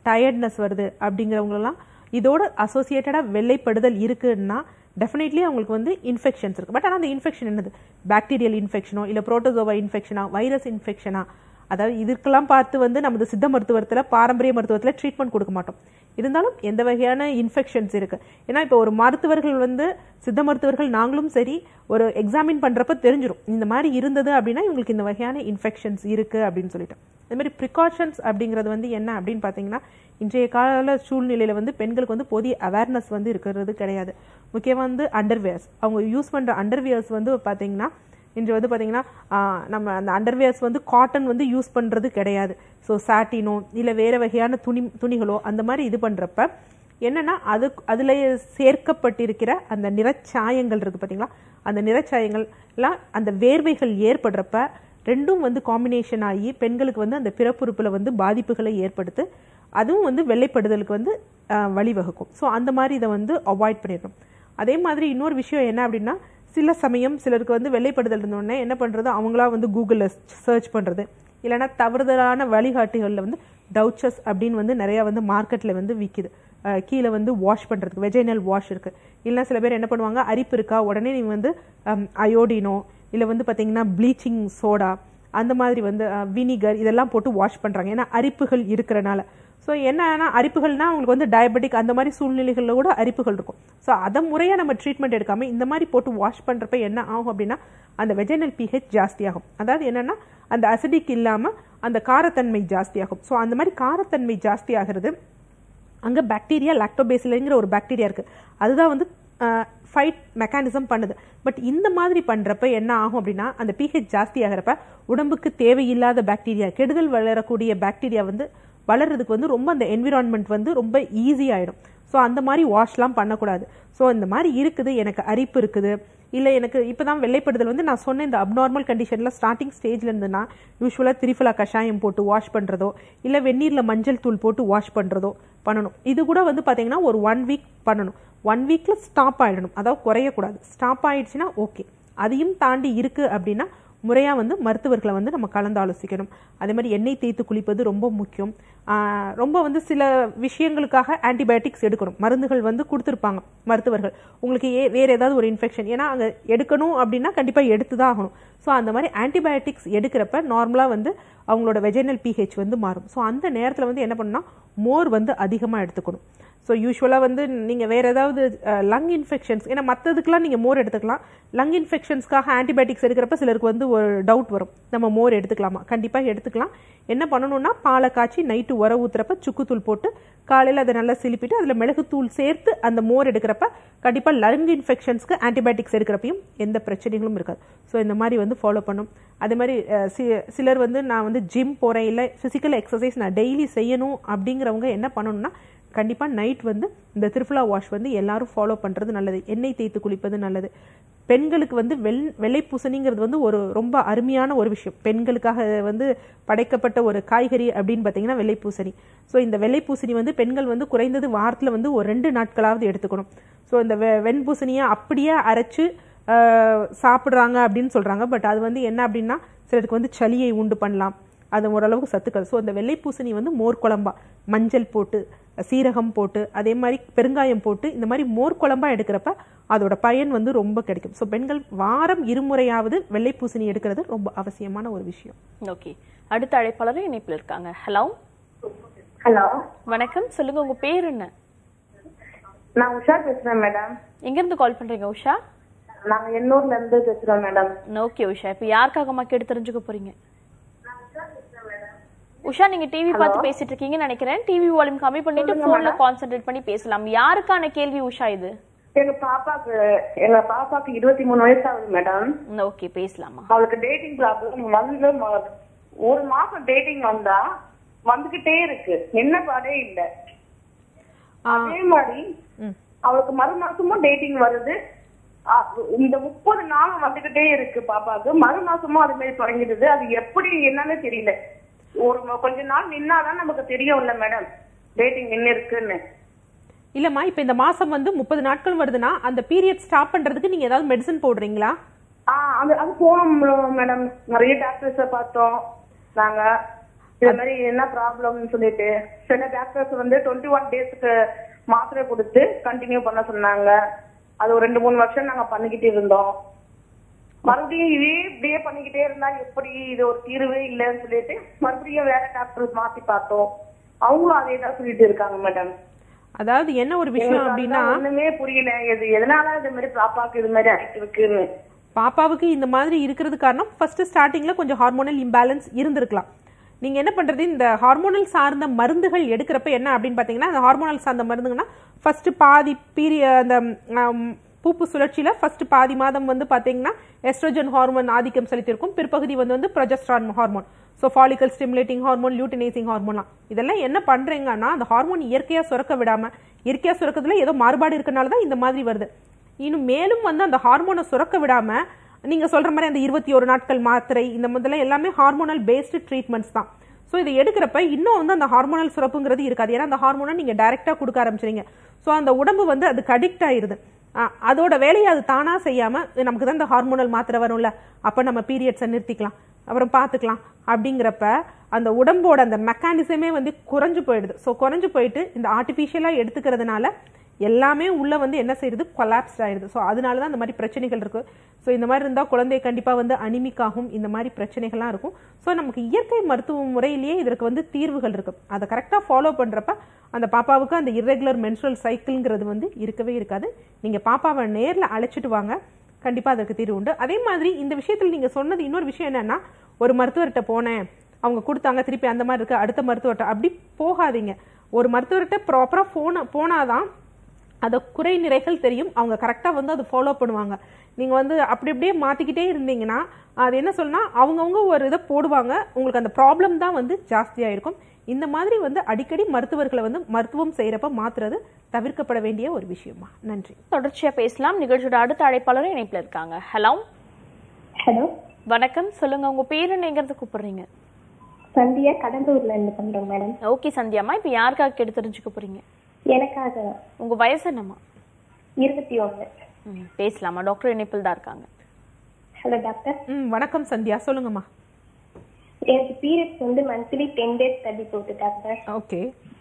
டயர்ட்னஸ் வருது அப்படிங்கிறவங்களெல்லாம் இதோட அசோசியேட்டடாக வெள்ளைப்படுதல் இருக்குன்னா டெஃபினெட்லி அவங்களுக்கு வந்து இன்ஃபெக்ஷன்ஸ் இருக்கு பட் ஆனால் அந்த இன்ஃபெக்ஷன் என்னது பாக்டீரியல் இன்ஃபெக்ஷனோ இல்லை புரோட்டோசோவா இன்ஃபெக்ஷனா வைரஸ் இன்ஃபெக்ஷனா அதாவது இதுக்கெல்லாம் பார்த்து வந்து நமது சித்த மருத்துவத்தில் பாரம்பரிய மருத்துவத்தில் ட்ரீட்மெண்ட் கொடுக்க மாட்டோம் இருந்தாலும் எந்த வகையான இன்ஃபெக்ஷன்ஸ் இருக்கு ஏன்னா இப்போ ஒரு மருத்துவர்கள் வந்து சித்த மருத்துவர்கள் நாங்களும் சரி ஒரு எக்ஸாமின் பண்றப்ப தெரிஞ்சிடும் இந்த மாதிரி இருந்தது அப்படின்னா இவங்களுக்கு இந்த வகையான இன்ஃபெக்ஷன்ஸ் இருக்கு அப்படின்னு சொல்லிட்டு அதே மாதிரி ப்ரிகாஷன்ஸ் அப்படிங்கிறது வந்து என்ன அப்படின்னு பார்த்தீங்கன்னா இன்றைய கால சூழ்நிலையில வந்து பெண்களுக்கு வந்து போதிய அவேர்னஸ் வந்து இருக்கிறது கிடையாது முக்கியமாக வந்து அண்டர்வேர்ஸ் அவங்க யூஸ் பண்ற அண்டர்வேர்ஸ் வந்து பார்த்தீங்கன்னா இன்று வந்து பார்த்தீங்கன்னா ஆஹ், நம்ம அந்த அண்டர்வேர்ஸ் வந்து காட்டன் வந்து யூஸ் பண்ணுறது கிடையாது ஸோ சாட்டினோ இல்லை வேறு வகையான துணி துணிகளோ அந்த மாதிரி இது பண்ணுறப்ப என்னன்னா அது அதில் சேர்க்கப்பட்டிருக்கிற அந்த நிறச்சாயங்கள் இருக்கு பார்த்தீங்களா அந்த நிறச்சாயங்கள் எல்லாம் அந்த வேர்வைகள் ஏற்படுறப்ப ரெண்டும் வந்து காம்பினேஷன் ஆகி பெண்களுக்கு வந்து அந்த பிறப்புறுப்பில் வந்து பாதிப்புகளை ஏற்படுத்து அதுவும் வந்து வெள்ளைப்படுதலுக்கு வந்து ஆஹ், வழிவகுக்கும் ஸோ அந்த மாதிரி இதை வந்து அவாய்ட் பண்ணிடணும் அதே மாதிரி இன்னொரு விஷயம் என்ன அப்படின்னா சில சமயம் சிலருக்கு வந்து வெள்ளைப்படுதல் இருந்தோடனே என்ன பண்றது அவங்களா வந்து கூகுளில் சர்ச் பண்றது இல்லைன்னா தவறுதலான வழிகாட்டிகளில் வந்து டவுச்சஸ் அப்படின்னு வந்து நிறைய வந்து மார்க்கெட்ல வந்து விற்கிது அஹ் கீழே வந்து வாஷ் பண்றதுக்கு வெஜைனல் வாஷ் இருக்கு இல்லைன்னா சில பேர் என்ன பண்ணுவாங்க அரிப்பு இருக்கா உடனே நீங்க வந்து அயோடினோ இல்லை வந்து பார்த்தீங்கன்னா ப்ளீச்சிங் சோடா அந்த மாதிரி வந்து வினிகர் இதெல்லாம் போட்டு வாஷ் பண்றாங்க ஏன்னா அரிப்புகள் இருக்கிறனால ஸோ என்னன்னா அரிப்புகள்னா அவங்களுக்கு வந்து டயபெட்டிக் அந்த மாதிரி சூழ்நிலைகளில் கூட அரிப்புகள் இருக்கும் ஸோ அதை முறையாக நம்ம ட்ரீட்மெண்ட் எடுக்காம இந்த மாதிரி போட்டு வாஷ் பண்றப்ப என்ன ஆகும் அப்படின்னா அந்த வெஜைனல் பிஹெச் ஜாஸ்தியாகும் அதாவது என்னன்னா அந்த அசிடிக் இல்லாம அந்த காரத்தன்மை ஜாஸ்தியாகும் ஸோ அந்த மாதிரி காரத்தன்மை ஜாஸ்தி ஆகிறது அங்க பாக்டீரியா லாக்டோபேசிலங்கிற ஒரு பாக்டீரியா இருக்கு அதுதான் வந்து ஃபைட் மெக்கானிசம் பண்ணுது பட் இந்த மாதிரி பண்றப்ப என்ன ஆகும் அப்படின்னா அந்த பிஹெச் ஜாஸ்தி ஆகிறப்ப உடம்புக்கு தேவையில்லாத பாக்டீரியா கெடுதல் வளரக்கூடிய பாக்டீரியா வந்து வளர்றதுக்கு வந்து ரொம்ப அந்த என்விரான்மெண்ட் வந்து ரொம்ப ஈஸி ஆயிடும் ஸோ அந்த மாதிரி வாஷ்லாம் பண்ணக்கூடாது ஸோ இந்த மாதிரி இருக்குது எனக்கு அரிப்பு இருக்குது இல்லை எனக்கு இப்போதான் வெள்ளைப்படுதல் வந்து நான் சொன்ன இந்த அப்நார்மல் கண்டிஷனில் ஸ்டார்டிங் ஸ்டேஜில் இருந்துன்னா யூஸ்வலாக திரிஃபலா கஷாயம் போட்டு வாஷ் பண்ணுறதோ இல்லை வெந்நீரில் மஞ்சள் தூள் போட்டு வாஷ் பண்ணுறதோ பண்ணணும் இது கூட வந்து பார்த்தீங்கன்னா ஒரு ஒன் வீக் பண்ணணும் ஒன் வீக்கில் ஸ்டாப் ஆயிடணும் அதாவது குறையக்கூடாது ஸ்டாப் ஆயிடுச்சுன்னா ஓகே அதையும் தாண்டி இருக்கு அப்படின்னா முறையாக வந்து மருத்துவர்களை வந்து நம்ம கலந்து ஆலோசிக்கணும் அதே மாதிரி எண்ணெய் தேய்த்து குளிப்பது ரொம்ப முக்கியம் ஆஹ் ரொம்ப வந்து சில விஷயங்களுக்காக ஆன்டிபயோட்டிக்ஸ் எடுக்கணும் மருந்துகள் வந்து கொடுத்துருப்பாங்க மருத்துவர்கள் உங்களுக்கு ஏ வேற ஏதாவது ஒரு இன்ஃபெக்ஷன் ஏன்னா அங்கே எடுக்கணும் அப்படின்னா கண்டிப்பாக எடுத்து தான் ஆகணும் ஸோ அந்த மாதிரி ஆன்டிபயோட்டிக்ஸ் எடுக்கிறப்ப நார்மலாக வந்து அவங்களோட வெஜைனல் பிஹெச் வந்து மாறும் ஸோ அந்த நேரத்தில் வந்து என்ன பண்ணணும்னா மோர் வந்து அதிகமாக எடுத்துக்கணும் ஸோ யூஸ்வலாக வந்து நீங்கள் வேற ஏதாவது லங் இன்ஃபெக்ஷன்ஸ் ஏன்னா மற்றதுக்கெல்லாம் நீங்கள் மோர் எடுத்துக்கலாம் லங் இன்ஃபெக்ஷன்ஸ்க்காக ஆன்டிபயோட்டிக்ஸ் எடுக்கிறப்ப சிலருக்கு வந்து ஒரு டவுட் வரும் நம்ம மோர் எடுத்துக்கலாமா கண்டிப்பாக எடுத்துக்கலாம் என்ன பண்ணணும்னா பாலை காய்ச்சி நைட்டு உர ஊத்துறப்ப சுக்குத்தூள் போட்டு காலையில் அதை நல்லா சிலிப்பிட்டு அதில் மிளகுத்தூள் சேர்த்து அந்த மோர் எடுக்கிறப்ப கண்டிப்பாக லங் இன்ஃபெக்ஷன்ஸ்க்கு ஆன்டிபயோட்டிக்ஸ் எடுக்கிறப்பையும் எந்த பிரச்சனைகளும் இருக்காது ஸோ இந்த மாதிரி வந்து ஃபாலோ பண்ணும் அதே மாதிரி அஹ், சி- சிலர் வந்து நான் வந்து ஜிம் போகிறேன் இல்லை ஃபிசிக்கல் எக்ஸசைஸ் நான் டெய்லி செய்யணும் அப்படிங்கிறவங்க என்ன பண்ணணும்னா கண்டிப்பாக நைட் வந்து இந்த திருஃபுலா வாஷ் வந்து எல்லாரும் ஃபாலோ பண்ணுறது நல்லது எண்ணெய் தேய்த்து குளிப்பது நல்லது பெண்களுக்கு வந்து வெள் வெள்ளை பூசணிங்கிறது வந்து ஒரு ரொம்ப அருமையான ஒரு விஷயம் பெண்களுக்காக வந்து படைக்கப்பட்ட ஒரு காய்கறி அப்படின்னு பார்த்தீங்கன்னா வெள்ளை பூசணி ஸோ இந்த வெள்ளை பூசணி வந்து பெண்கள் வந்து குறைந்தது வாரத்தில் வந்து ஒரு ரெண்டு நாட்களாவது எடுத்துக்கணும் ஸோ இந்த வெ வெண்பூசணியை அப்படியே அரைச்சு ஆஹ், சாப்பிடுறாங்க அப்படின்னு சொல்றாங்க பட் அது வந்து என்ன அப்படின்னா சிலருக்கு வந்து சளியை உண்டு பண்ணலாம் அது ஓரளவுக்கு சத்துக்கள் ஸோ அந்த வெள்ளை பூசணி வந்து மோர் குழம்பா மஞ்சள் போட்டு சீரகம் போட்டு அதே மாதிரி பெருங்காயம் போட்டு இந்த மாதிரி மோர் குழம்பா எடுக்கிறப்ப அதோட பயன் வந்து ரொம்ப கிடைக்கும் ஸோ பெண்கள் வாரம் இருமுறையாவது வெள்ளை பூசணி எடுக்கிறது ரொம்ப அவசியமான ஒரு விஷயம் ஓகே அடுத்த அழைப்பாளர் இணைப்பில் இருக்காங்க ஹலோ ஹலோ வணக்கம் சொல்லுங்க உங்க பேர் என்ன நான் உஷா பேசுறேன் மேடம் எங்க இருந்து கால் பண்றீங்க உஷா நாங்க எண்ணூர்ல இருந்து பேசுறோம் மேடம் ஓகே உஷா இப்போ யாருக்காகமா கேட்டு தெரிஞ்சுக்க போறீங்க உஷா நீங்க டிவி பார்த்து பேசிட்டு இருக்கீங்கன்னு நினைக்கிறேன் டிவி வால்யூம் கம்மி பண்ணிட்டு போன்ல கான்சென்ட்ரேட் பண்ணி பேசலாம் யாருக்கான கேள்வி உஷா இது எங்க பாப்பாக்கு எங்க பாப்பாக்கு இருபத்தி மூணு வயசு ஆகுது மேடம் ஓகே பேசலாமா அவளுக்கு டேட்டிங் ப்ராப்ளம் வந்து ம- ஒரு மாசம் டேட்டிங் வந்தா வந்துகிட்டே இருக்கு என்ன பாடே இல்ல அதே மாதிரி அவளுக்கு மறு மாசமும் டேட்டிங் வருது ஆ, இந்த முப்பது நாளும் வந்துகிட்டே இருக்கு பாப்பாக்கு மறு மாசமும் அது மாதிரி தொடங்கிடுது அது எப்படி என்னன்னு தெரியல ஒரு ம- கொஞ்ச நாள் நின்னாதான் நமக்கு தெரியும்ல மேடம் டேட்டிங் என்ன இருக்குன்னு இல்லம்மா இப்போ இந்த மாசம் வந்து முப்பது நாட்கள் வருதுன்னா அந்த பீரியட் ஸ்டாப் பண்றதுக்கு நீங்க ஏதாவது மெடிசன் போடுறீங்களா ஆ அது அது போனோம் மேடம் நிறைய டாக்டர்ஸ பார்த்தோம் நாங்க இது மாதிரி என்ன ப்ராப்ளம்னு சொல்லிட்டு சில டாக்டர்ஸ் வந்து டுவெண்ட்டி ஒன் டேஸ்க்கு மாத்திரை கொடுத்து கண்டினியூ பண்ண சொன்னாங்க அது ஒரு ரெண்டு மூணு வருஷம் நாங்க பண்ணிக்கிட்டு இருந்தோம் மறுபடியும் இதே இப்படியே பண்ணிக்கிட்டே இருந்தா எப்படி இது ஒரு தீர்வே இல்லைன்னு சொல்லிட்டு மறுபடியும் வேற டாக்டர் மாத்தி பார்த்தோம் அவங்களும் அதே தான் சொல்லிட்டு இருக்காங்க மேடம் அதாவது என்ன ஒரு விஷயம் அப்படின்னா ஒண்ணுமே புரியல இது எதனால இது மாதிரி பாப்பாக்கு இது மாதிரி ஆயிட்டு இருக்குன்னு பாப்பாவுக்கு இந்த மாதிரி இருக்கிறது காரணம் ஃபர்ஸ்ட் ஸ்டார்டிங்ல கொஞ்சம் ஹார்மோனல் இம்பேலன்ஸ் இருந்திருக்கலாம் நீங்க என்ன பண்றது இந்த ஹார்மோனல் சார்ந்த மருந்துகள் எடுக்கிறப்ப என்ன அப்படின்னு பாத்தீங்கன்னா அந்த ஹார்மோனல் சார்ந்த மருந்துங்கன்னா ஃபர்ஸ்ட் பாதி பீரிய அந்த ஆம், பூப்பு சுழற்சியில ஃபர்ஸ்ட் பாதி மாதம் வந்து பாத்தீங்கன்னா எஸ்ட்ரோஜன் ஹார்மோன் ஆதிக்கம் செலுத்தியிருக்கும் பிற்பகுதி வந்து வந்து progesterone hormone so follicle stimulating hormone luteinizing ஹார்மோன்லாம் இதெல்லாம் என்ன பண்றீங்கன்னா அந்த ஹார்மோன் இயற்கையா சுரக்க விடாம இயற்கையா சுரக்கிறதுல ஏதோ மாறுபாடு இருக்கனால தான் இந்த மாதிரி வருது இன்னும் மேலும் வந்து அந்த ஹார்மோனை சுரக்க விடாம நீங்க சொல்ற மாதிரி அந்த இருபத்தி ஒரு நாட்கள் மாத்திரை இந்த முதல்ல எல்லாமே ஹார்மோனல் பேஸ்டு ட்ரீட்மெண்ட்ஸ் தான் ஸோ இதை எடுக்கிறப்ப இன்னும் வந்து அந்த ஹார்மோனல் சுரப்புங்கிறது இருக்காது ஏன்னா அந்த ஹார்மோனை நீங்க டைரக்டா கொடுக்க ஆரம்பிச்சிருங்க ஸோ அந்த உடம்பு வந்து அதுக்கு அடிக்ட் ஆயிருது அ- அதோட வேலையை அது தானா செய்யாம நமக்கு தான் இந்த ஹார்மோனல் மாத்திரை வரும்ல அப்ப நம்ம பீரியட்ஸை நிறுத்திக்கலாம் அப்புறம் பார்த்துக்கலாம் அப்படிங்கிறப்ப அந்த உடம்போட அந்த மெக்கானிசமே வந்து குறைஞ்சு போயிடுது ஸோ குறைஞ்சு போயிட்டு இந்த ஆர்டிஃபிஷியலாக எடுத்துக்கிறதுனால எல்லாமே உள்ள வந்து என்ன செய்யுது கொலாப்ஸ் ஆயிடுது ஸோ அதனால தான் இந்த மாதிரி பிரச்சனைகள் இருக்கு ஸோ இந்த மாதிரி இருந்தால் குழந்தை கண்டிப்பாக வந்து அனிமிக் ஆகும் இந்த மாதிரி பிரச்சனைகள்லாம் இருக்கும் ஸோ நமக்கு இயற்கை மருத்துவ முறையிலேயே இதற்கு வந்து தீர்வுகள் இருக்கு அதை கரெக்டாக ஃபாலோ பண்றப்ப அந்த பாப்பாவுக்கு அந்த irregular menstrual சைக்கிள்ங்கிறது வந்து இருக்கவே இருக்காது நீங்க பாப்பாவை நேர்ல அழைச்சிட்டு வாங்க கண்டிப்பா அதற்கு தீர்வு உண்டு அதே மாதிரி இந்த விஷயத்தில் நீங்க சொன்னது இன்னொரு விஷயம் என்னன்னா ஒரு மருத்துவர்கிட்ட போனேன் அவங்க கொடுத்தாங்க திருப்பி அந்த மாதிரி இருக்கு அடுத்த மருத்துவர்கிட்ட அப்படி போகாதீங்க ஒரு மருத்துவர்கிட்ட ப்ராப்பரா போன போனாதான் அதை குறை நிறைகள் தெரியும் அவங்க கரெக்டாக வந்து அதை ஃபாலோ பண்ணுவாங்க நீங்கள் வந்து அப்படி அப்படியே மாற்றிக்கிட்டே இருந்தீங்கன்னா அது என்ன சொல்லுனா அவங்கவுங்க ஒரு இதை போடுவாங்க உங்களுக்கு அந்த ப்ராப்ளம் தான் வந்து ஜாஸ்தியாக இருக்கும் இந்த மாதிரி வந்து அடிக்கடி மருத்துவர்களை வந்து மருத்துவம் செய்கிறப்ப மாத்துறது தவிர்க்கப்பட வேண்டிய ஒரு விஷயமா நன்றி தொடர்ச்சியா பேசலாம் நிகழ்ச்சியோட அடுத்த அழைப்பாளரும் இணைப்புல இருக்காங்க ஹலோ ஹலோ வணக்கம் சொல்லுங்க உங்க பேரு எங்கிறது கூப்பிடுறீங்க சந்தியா கடலூர்ல இருந்து பண்றோம் மேடம் ஓகே சந்தியாமா இப்ப யாருக்காக கேட்டு தெரிஞ்சுக்க போறீங்க எனக்காக உங்க வயசு என்னம்மா இருபத்தி ஒண்ணு ம், பேசலாமா டாக்டர் இணைப்பில் தான் இருக்காங்க ஹலோ டாக்டர் ம் வணக்கம் சந்தியா சொல்லுங்கம்மா எனக்கு பீரியட்ஸ் வந்து மந்த்லி டென் டேஸ் தள்ளி போகுது டாக்டர் ஓகே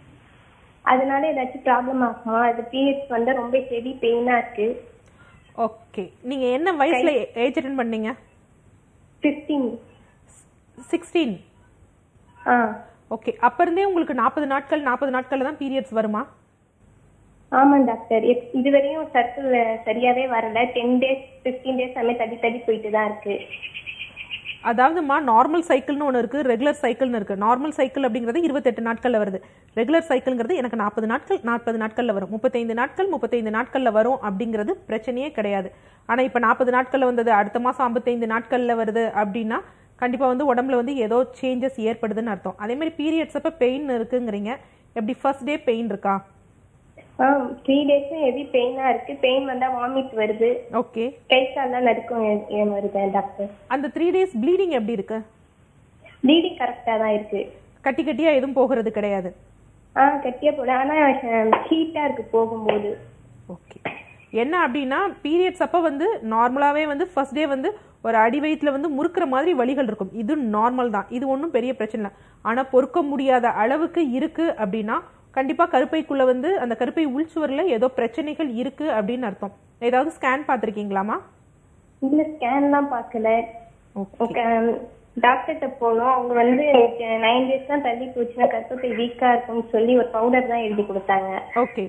அதனால ஏதாச்சும் ப்ராப்ளம் ஆகுமா அது பீரியட்ஸ் வந்து ரொம்ப ஹெவி பெயினா இருக்கு ஓகே நீங்கள் என்ன வயசில் ஏஜ் அட்டன் பண்ணீங்க ஃபிஃப்டீன் சிக்ஸ்டீன் ஆ ஓகே அப்ப இருந்தே உங்களுக்கு நாற்பது நாட்கள் நாற்பது நாட்கள்ல தான் பீரியட்ஸ் வருமா ஆமா டாக்டர் எப்- இதுவரையும் சர்க்கிள் சரியாவே வரல டென் டேஸ் ஃபிஃப்டீன் டேஸ் அந்த மாதிரி தள்ளி தள்ளி போயிட்டு தான் இருக்கு அதாவதுமா நார்மல் சைக்கிள்னு ஒன்று இருக்கு ரெகுலர் சைக்கிள்னு இருக்கு நார்மல் சைக்கிள் அப்படிங்கிறது இருபத்தெட்டு நாட்கள்ல வருது ரெகுலர் சைக்கிள்ங்கிறது எனக்கு நாற்பது நாட்கள் நாற்பது நாட்கள்ல வரும் முப்பத்தைந்து நாட்கள் முப்பத்தைந்து நாட்கள்ல வரும் அப்படிங்கிறது பிரச்சனையே கிடையாது ஆனா இப்ப நாற்பது நாட்கள்ல வந்தது அடுத்த மாசம் ஐம்பத்தைந்து நாட்கள்ல வருது அப்படின்னா கண்டிப்பா வந்து உடம்புல வந்து ஏதோ சேஞ்சஸ் ஏற்படுதுன்னு அர்த்தம் அதே மாதிரி பீரியட்ஸ் அப்ப பெயின் இருக்குங்கிறீங்க எப்படி ஃபர்ஸ்ட் டே பெயின் இருக்கா ஆ த்ரீ டேஸும் ஹெவி பெயினா இருக்கு பெயின் வந்தா வாமிட் வருது ஓகே கை கால்லாம் நடுக்கும் ஏ- ஏன் வருது டாக்டர் அந்த த்ரீ டேஸ் ப்ளீடிங் எப்படி இருக்கு ப்ளீடிங் கரெக்டா தான் இருக்கு கட்டி கட்டியா எதுவும் போகிறது கிடையாது ஆ கட்டியா போல ஆனா ஹீட்டா இருக்கு போகும்போது ஓகே என்ன அப்படின்னா பீரியட்ஸ் அப்போ வந்து நார்மலாகவே வந்து ஃபர்ஸ்ட் டே வந்து ஒரு அடி வயிற்றுல வந்து முறுக்கிற மாதிரி வலிகள் இருக்கும் இது நார்மல் தான் இது ஒன்றும் பெரிய பிரச்சனை இல்லை ஆனால் பொறுக்க முடியாத அளவுக்கு இருக்கு அப்படின்னா கண்டிப்பாக கருப்பைக்குள்ள வந்து அந்த கருப்பை உள்சுவரில் ஏதோ பிரச்சனைகள் இருக்கு அப்படின்னு அர்த்தம் ஏதாவது ஸ்கேன் பார்த்துருக்கீங்களாமா இல்ல ஸ்கேன்லாம் பார்க்கல ஓகே டாக்டர்கிட்ட போனோம் அவங்க வந்து நைன் டேஸ் தான் தள்ளி போச்சுன்னா கர்ப்பப்பை வீக்கா இருக்கும்னு சொல்லி ஒரு பவுடர் தான் எழுதி கொடுத்தாங்க ஓகே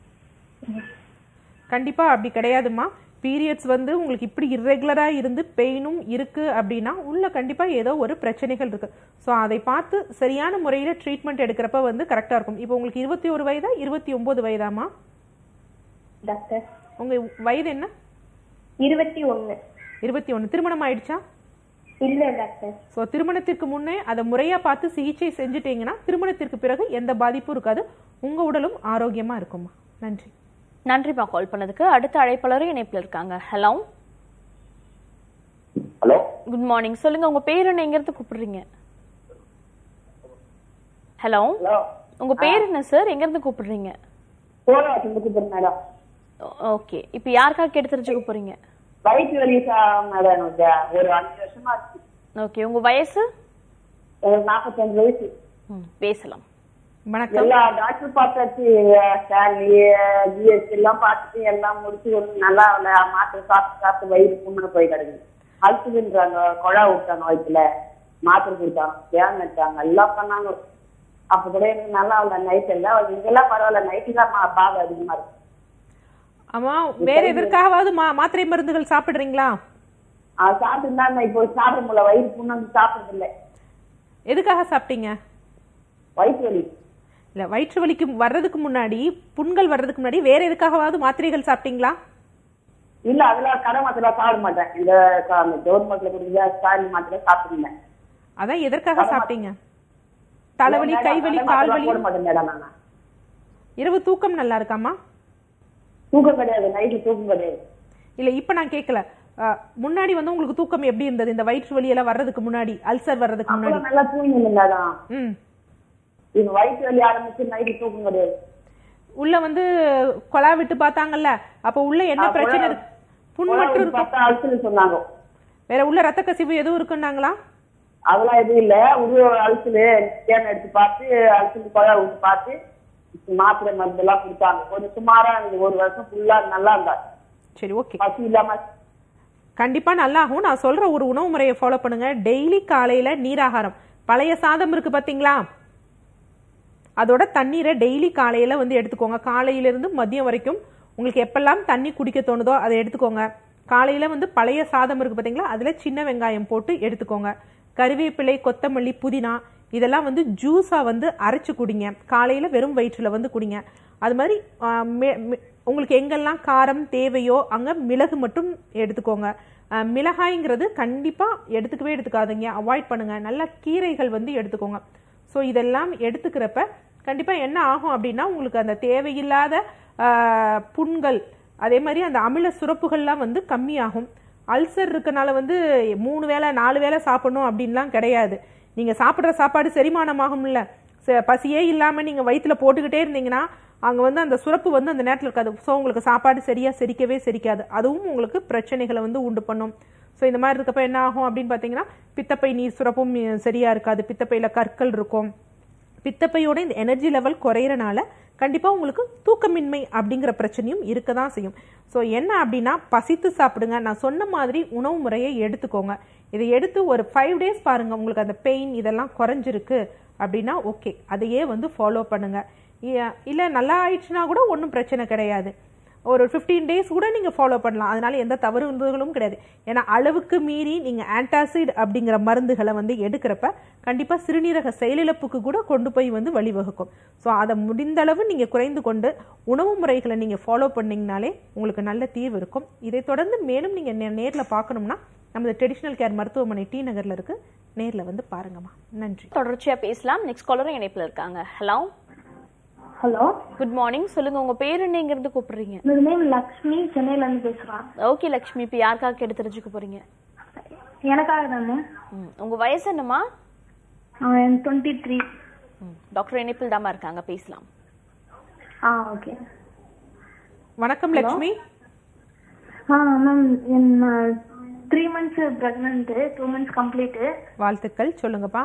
கண்டிப்பா அப்படி கிடையாதுமா பீரியட்ஸ் வந்து உங்களுக்கு இப்படி இர்ரெகுலரா இருந்து பெயினும் இருக்கு அப்படின்னா உள்ள கண்டிப்பா ஏதோ ஒரு பிரச்சனைகள் இருக்கு ஸோ அதை பார்த்து சரியான முறையில ட்ரீட்மெண்ட் எடுக்கிறப்ப வந்து கரெக்டா இருக்கும் இப்போ உங்களுக்கு இருபத்தி ஒரு வயதா இருபத்தி ஒன்பது வயதாமா டாக்டர் உங்க வயது என்ன இருபத்தி ஒண்ணு இருபத்தி ஒன்று திருமணம் ஆயிடுச்சா இல்ல டாக்டர் ஸோ திருமணத்திற்கு முன்னே அதை முறையா பார்த்து சிகிச்சை செஞ்சுட்டீங்கன்னா திருமணத்திற்கு பிறகு எந்த பாதிப்பும் இருக்காது உங்க உடலும் ஆரோக்கியமா இருக்குமா நன்றி நன்றிப்பா கால் பண்ணதுக்கு அடுத்த அழைப்பாளரும் இணைப்பில் இருக்காங்க ஹலோ ஹலோ குட் மார்னிங் சொல்லுங்க உங்க பேர் என்ன எங்க இருந்து கூப்பிடுறீங்க ஹலோ ஹலோ உங்க பேர் என்ன சார் எங்க இருந்து கூப்பிடுறீங்க போன வசந்து கூப்பிடுறேன் மேடம் ஓகே இப்போ யாருக்காக கேட்டு தெரிஞ்சுக்க போறீங்க வயிற்று வலி மேடம் எனக்கு ஒரு அஞ்சு வருஷமா இருக்கு ஓகே உங்க வயசு எனக்கு நாற்பத்தஞ்சு வயசு ம், பேசலாம் வணக்கம் எல்லா டாக்டர் பார்த்தாச்சு ஸ்டான்லி ஜிஎஸ்டி எல்லாம் பார்த்துட்டு எல்லாம் முடிச்சு ஒண்ணு நல்லா இல்ல மாத்திரை சாப்பிட்டு சாப்பிட்டு வயிறு புண்ணு போய் கிடக்குது அழுத்துதுன்றாங்க குழா விட்டாங்க வயிற்றுல மாத்திரை கொடுத்தாங்க தேன் வச்சாங்க எல்லாம் பண்ணாங்க அப்ப கூட எனக்கு நல்லா இல்ல நைட் எல்லாம் இங்கெல்லாம் பரவாயில்ல நைட்டு தான் மா- பாகம் அதிகமா இருக்கு ஆமா வேற எதற்காகவாவது மா மாத்திரை மருந்துகள் சாப்பிடுறீங்களா அது சாப்பிட்டு தான் இப்போ சாப்பிட முடியல வயிறு புண்ணு வந்து சாப்பிடுறது இல்லை எதுக்காக சாப்பிட்டீங்க வயிற்று வலி இல்ல வயிற்று வலிக்கு வர்றதுக்கு முன்னாடி புண்கள் வர்றதுக்கு முன்னாடி வேற எதுக்காகவாவது மாத்திரைகள் சாப்பிட்டீங்களா இல்ல அதெல்லாம் கடை மாத்திரை சாப்பிட மாட்டேன் இந்த கவர்மெண்ட்ல கொடுக்குற ஸ்டாலின் மாத்திரை சாப்பிட்டுருந்தேன் அதான் எதற்காக சாப்பிட்டீங்க தலைவலி கைவலி கால் வலி போட மாட்டேன் மேடம் நான் இரவு தூக்கம் நல்லா இருக்காமா தூக்கம் கிடையாது நைட்டு தூக்கம் கிடையாது இல்ல இப்ப நான் கேட்கல அஹ், முன்னாடி வந்து உங்களுக்கு தூக்கம் எப்படி இருந்தது இந்த வயிற்று வலி எல்லாம் வர்றதுக்கு முன்னாடி அல்சர் வர்றதுக்கு முன்னாடி அப்புறம் நல்லா தூங்கி மேடம் ம் இது வயிற்று வலி ஆரம்பிச்சு நைட்டு தூக்கம் கிடையாது உள்ள வந்து கொலா விட்டு பார்த்தாங்கல்ல அப்ப உள்ள என்ன ஆ, பிரச்சனை கொலா- இருக்கு புண் கொலா மட்டும் விட்டு இருக்கும் பார்த்தா அழுத்தல் சொன்னாங்க வேற உள்ள ரத்த கசிவு எதுவும் இருக்குன்னாங்களா அதெல்லாம் எதுவும் இல்ல ஒரு அழுத்தல் ஸ்கேன் எடுத்து பார்த்து அழுத்தல் கொழா விட்டு பார்த்து மாத்திரை மருந்து எல்லாம் கொடுத்தாங்க கொஞ்சம் சுமாரா இருந்தது ஒரு வருஷம் ஃபுல்லா நல்லா இருந்தா சரி ஓகே பசி இல்லாம கண்டிப்பா நல்லாகும் நான் சொல்ற ஒரு உணவு முறையை ஃபாலோ பண்ணுங்க டெய்லி காலையில நீராகாரம் பழைய சாதம் இருக்கு பாத்தீங்களா அதோட தண்ணீரை டெய்லி காலையில வந்து எடுத்துக்கோங்க காலையில இருந்து மதியம் வரைக்கும் உங்களுக்கு எப்பெல்லாம் தண்ணி குடிக்க தோணுதோ அதை எடுத்துக்கோங்க காலையில வந்து பழைய சாதம் இருக்கு பாத்தீங்களா அதுல சின்ன வெங்காயம் போட்டு எடுத்துக்கோங்க கருவேப்பிலை கொத்தமல்லி புதினா இதெல்லாம் வந்து ஜூஸா வந்து அரைச்சு குடிங்க காலையில வெறும் வயிற்றுல வந்து குடிங்க அது மாதிரி ஆ, மெ- மெ- உங்களுக்கு எங்கெல்லாம் காரம் தேவையோ அங்க மிளகு மட்டும் எடுத்துக்கோங்க ஆ, மிளகாய்ங்கிறது கண்டிப்பா எடுத்துக்கவே எடுத்துக்காதீங்க அவாய்ட் பண்ணுங்க நல்ல கீரைகள் வந்து எடுத்துக்கோங்க ஸோ இதெல்லாம் எடுத்துக்கிறப்ப கண்டிப்பா என்ன ஆகும் அப்படின்னா உங்களுக்கு அந்த தேவையில்லாத ஆ, புண்கள் அதே மாதிரி அந்த அமில சுரப்புகள்லாம் வந்து கம்மியாகும் அல்சர் இருக்கனால வந்து மூணு வேளை நாலு வேளை சாப்பிடணும் அப்படின்லாம் கிடையாது நீங்க சாப்பிடுற சாப்பாடு செரிமானமாகும்ல ச- பசியே இல்லாம நீங்க வயித்துல போட்டுக்கிட்டே இருந்தீங்கன்னா அங்க வந்து அந்த சுரப்பு வந்து அந்த நேரத்துல இருக்காது ஸோ உங்களுக்கு சாப்பாடு சரியா செரிக்கவே செரிக்காது அதுவும் உங்களுக்கு பிரச்சனைகளை வந்து உண்டு பண்ணும் ஸோ இந்த மாதிரி இருக்கப்ப என்ன ஆகும் அப்படின்னு பார்த்தீங்கன்னா பித்தப்பை நீர் சுரப்பும் அஹ், சரியா இருக்காது பித்தப்பையில கற்கள் இருக்கும் பித்தப்பையோட இந்த எனர்ஜி லெவல் குறையறனால கண்டிப்பா உங்களுக்கு தூக்கமின்மை அப்படிங்கிற பிரச்சனையும் இருக்க தான் செய்யும் ஸோ என்ன அப்படின்னா பசித்து சாப்பிடுங்க நான் சொன்ன மாதிரி உணவு முறையை எடுத்துக்கோங்க இதை எடுத்து ஒரு ஃபைவ் டேஸ் பாருங்க உங்களுக்கு அந்த பெயின் இதெல்லாம் குறைஞ்சிருக்கு அப்படின்னா ஓகே அதையே வந்து ஃபாலோ பண்ணுங்க இ- இல்ல நல்லா ஆயிடுச்சுன்னா கூட ஒன்றும் பிரச்சனை கிடையாது ஒரு ஃபிஃப்டீன் டேஸ் கூட நீங்க ஃபாலோ பண்ணலாம் அதனால எந்த தவறுகளும் கிடையாது ஏன்னா அளவுக்கு மீறி நீங்க ஆன்டாசிட் அப்படிங்கிற மருந்துகளை வந்து எடுக்கிறப்ப கண்டிப்பா சிறுநீரக செயலிழப்புக்கு கூட கொண்டு போய் வந்து வழிவகுக்கும் ஸோ அதை முடிந்த அளவு நீங்க குறைந்து கொண்டு உணவு முறைகளை நீங்க ஃபாலோ பண்ணீங்கனாலே உங்களுக்கு நல்ல தீர்வு இருக்கும் இதை தொடர்ந்து மேலும் நீங்க நே- நேர்ல பார்க்கணும்னா நமது ட்ரெடிஷ்னல் கேர் மருத்துவமனை டி நகர்ல இருக்கு நேர்ல வந்து பாருங்கம்மா நன்றி தொடர்ச்சியா பேசலாம் நெக்ஸ்ட் காலரும் இணைப்புல இருக்காங்க ஹலோ ஹலோ குட் மார்னிங் சொல்லுங்க உங்க பேர் என்னங்கிறது கூப்பிடுறீங்க என்னோட நேம் லக்ஷ்மி சென்னையில இருந்து பேசுறேன் ஓகே லக்ஷ்மி இப்ப யாருக்காக கேட்டு தெரிஞ்சுக்க போறீங்க எனக்காக தானே ம், உங்க வயசு என்னம்மா டுவெண்ட்டி த்ரீ ம், டாக்டர் இணைப்பில் தாமா இருக்காங்க பேசலாம் ஆ ஓகே வணக்கம் லட்சுமி ஆ மேம் என் three months pregnant two months complete வாழ்த்துக்கள் சொல்லுங்கப்பா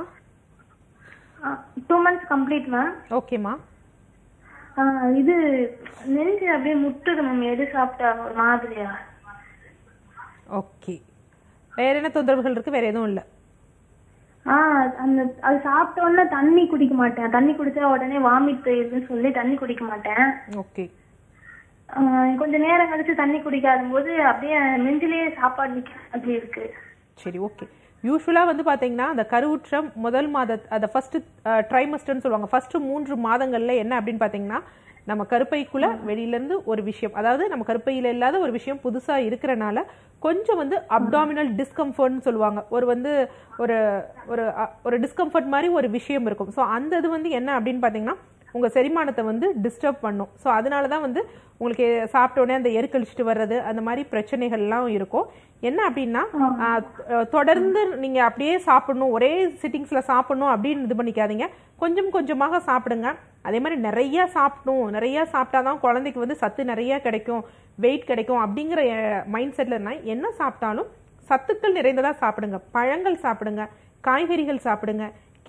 டூ மந்த்ஸ் கம்ப்ளீட் மேம் ஓகேம்மா இது நெஞ்சு அப்படியே முட்டுது மேம் எது சாப்பிட்டா ஒரு மாதிரியா ஓகே வேற என்ன தொந்தரவுகள் இருக்கு வேற எதுவும் இல்ல ஆ அந்த அது சாப்பிட்ட உடனே தண்ணி குடிக்க மாட்டேன் தண்ணி குடிச்சா உடனே வாமிட் போயிருதுன்னு சொல்லி தண்ணி குடிக்க மாட்டேன் ஓகே ஆ, கொஞ்ச நேரம் கழிச்சு தண்ணி குடிக்காத போது அப்படியே நெஞ்சிலேயே சாப்பாடு நிக்க அப்படி இருக்கு சரி ஓகே யூஸ்வலா வந்து பாத்தீங்கன்னா அந்த கருவுற்றம் முதல் மாத அந்த ஃபர்ஸ்ட் ட்ரைமஸ்டர்னு சொல்லுவாங்க ஃபர்ஸ்ட் மூன்று மாதங்கள்ல என்ன அப்படின்னு பாத்தீங்கன்னா நம்ம கருப்பைக்குள்ள வெளியில இருந்து ஒரு விஷயம் அதாவது நம்ம கருப்பையில இல்லாத ஒரு விஷயம் புதுசா இருக்கிறனால கொஞ்சம் வந்து அப்டாமினல் டிஸ்கம்ஃபர்ட்னு சொல்லுவாங்க ஒரு வந்து ஒரு ஒரு அ- ஒரு டிஸ்கம்ஃபர்ட் மாதிரி ஒரு விஷயம் இருக்கும் ஸோ அந்த இது வந்து என்ன அப்படின்னு பாத்தீங்கன்னா உங்க செரிமானத்தை வந்து டிஸ்டர்ப் பண்ணும் ஸோ அதனால தான் வந்து உங்களுக்கு சாப்பிட்ட உடனே அந்த எருக்கழிச்சிட்டு வர்றது அந்த மாதிரி பிரச்சனைகள்லாம் இருக்கும் என்ன அப்படின்னா ஆஹ், தொ- தொடர்ந்து நீங்க அப்படியே சாப்பிடணும் ஒரே சிட்டிங்ஸ்ல சாப்பிடணும் அப்படின்னு இது பண்ணிக்காதீங்க கொஞ்சம் கொஞ்சமாக சாப்பிடுங்க அதே மாதிரி நிறைய சாப்பிடணும் நிறைய சாப்பிட்டாதான் குழந்தைக்கு வந்து சத்து நிறைய கிடைக்கும் வெயிட் கிடைக்கும் அப்படிங்கிற மைண்ட் செட்ல இருந்தா என்ன சாப்பிட்டாலும் சத்துக்கள் நிறைந்ததா சாப்பிடுங்க பழங்கள் சாப்பிடுங்க காய்கறிகள் சாப்பிடுங்க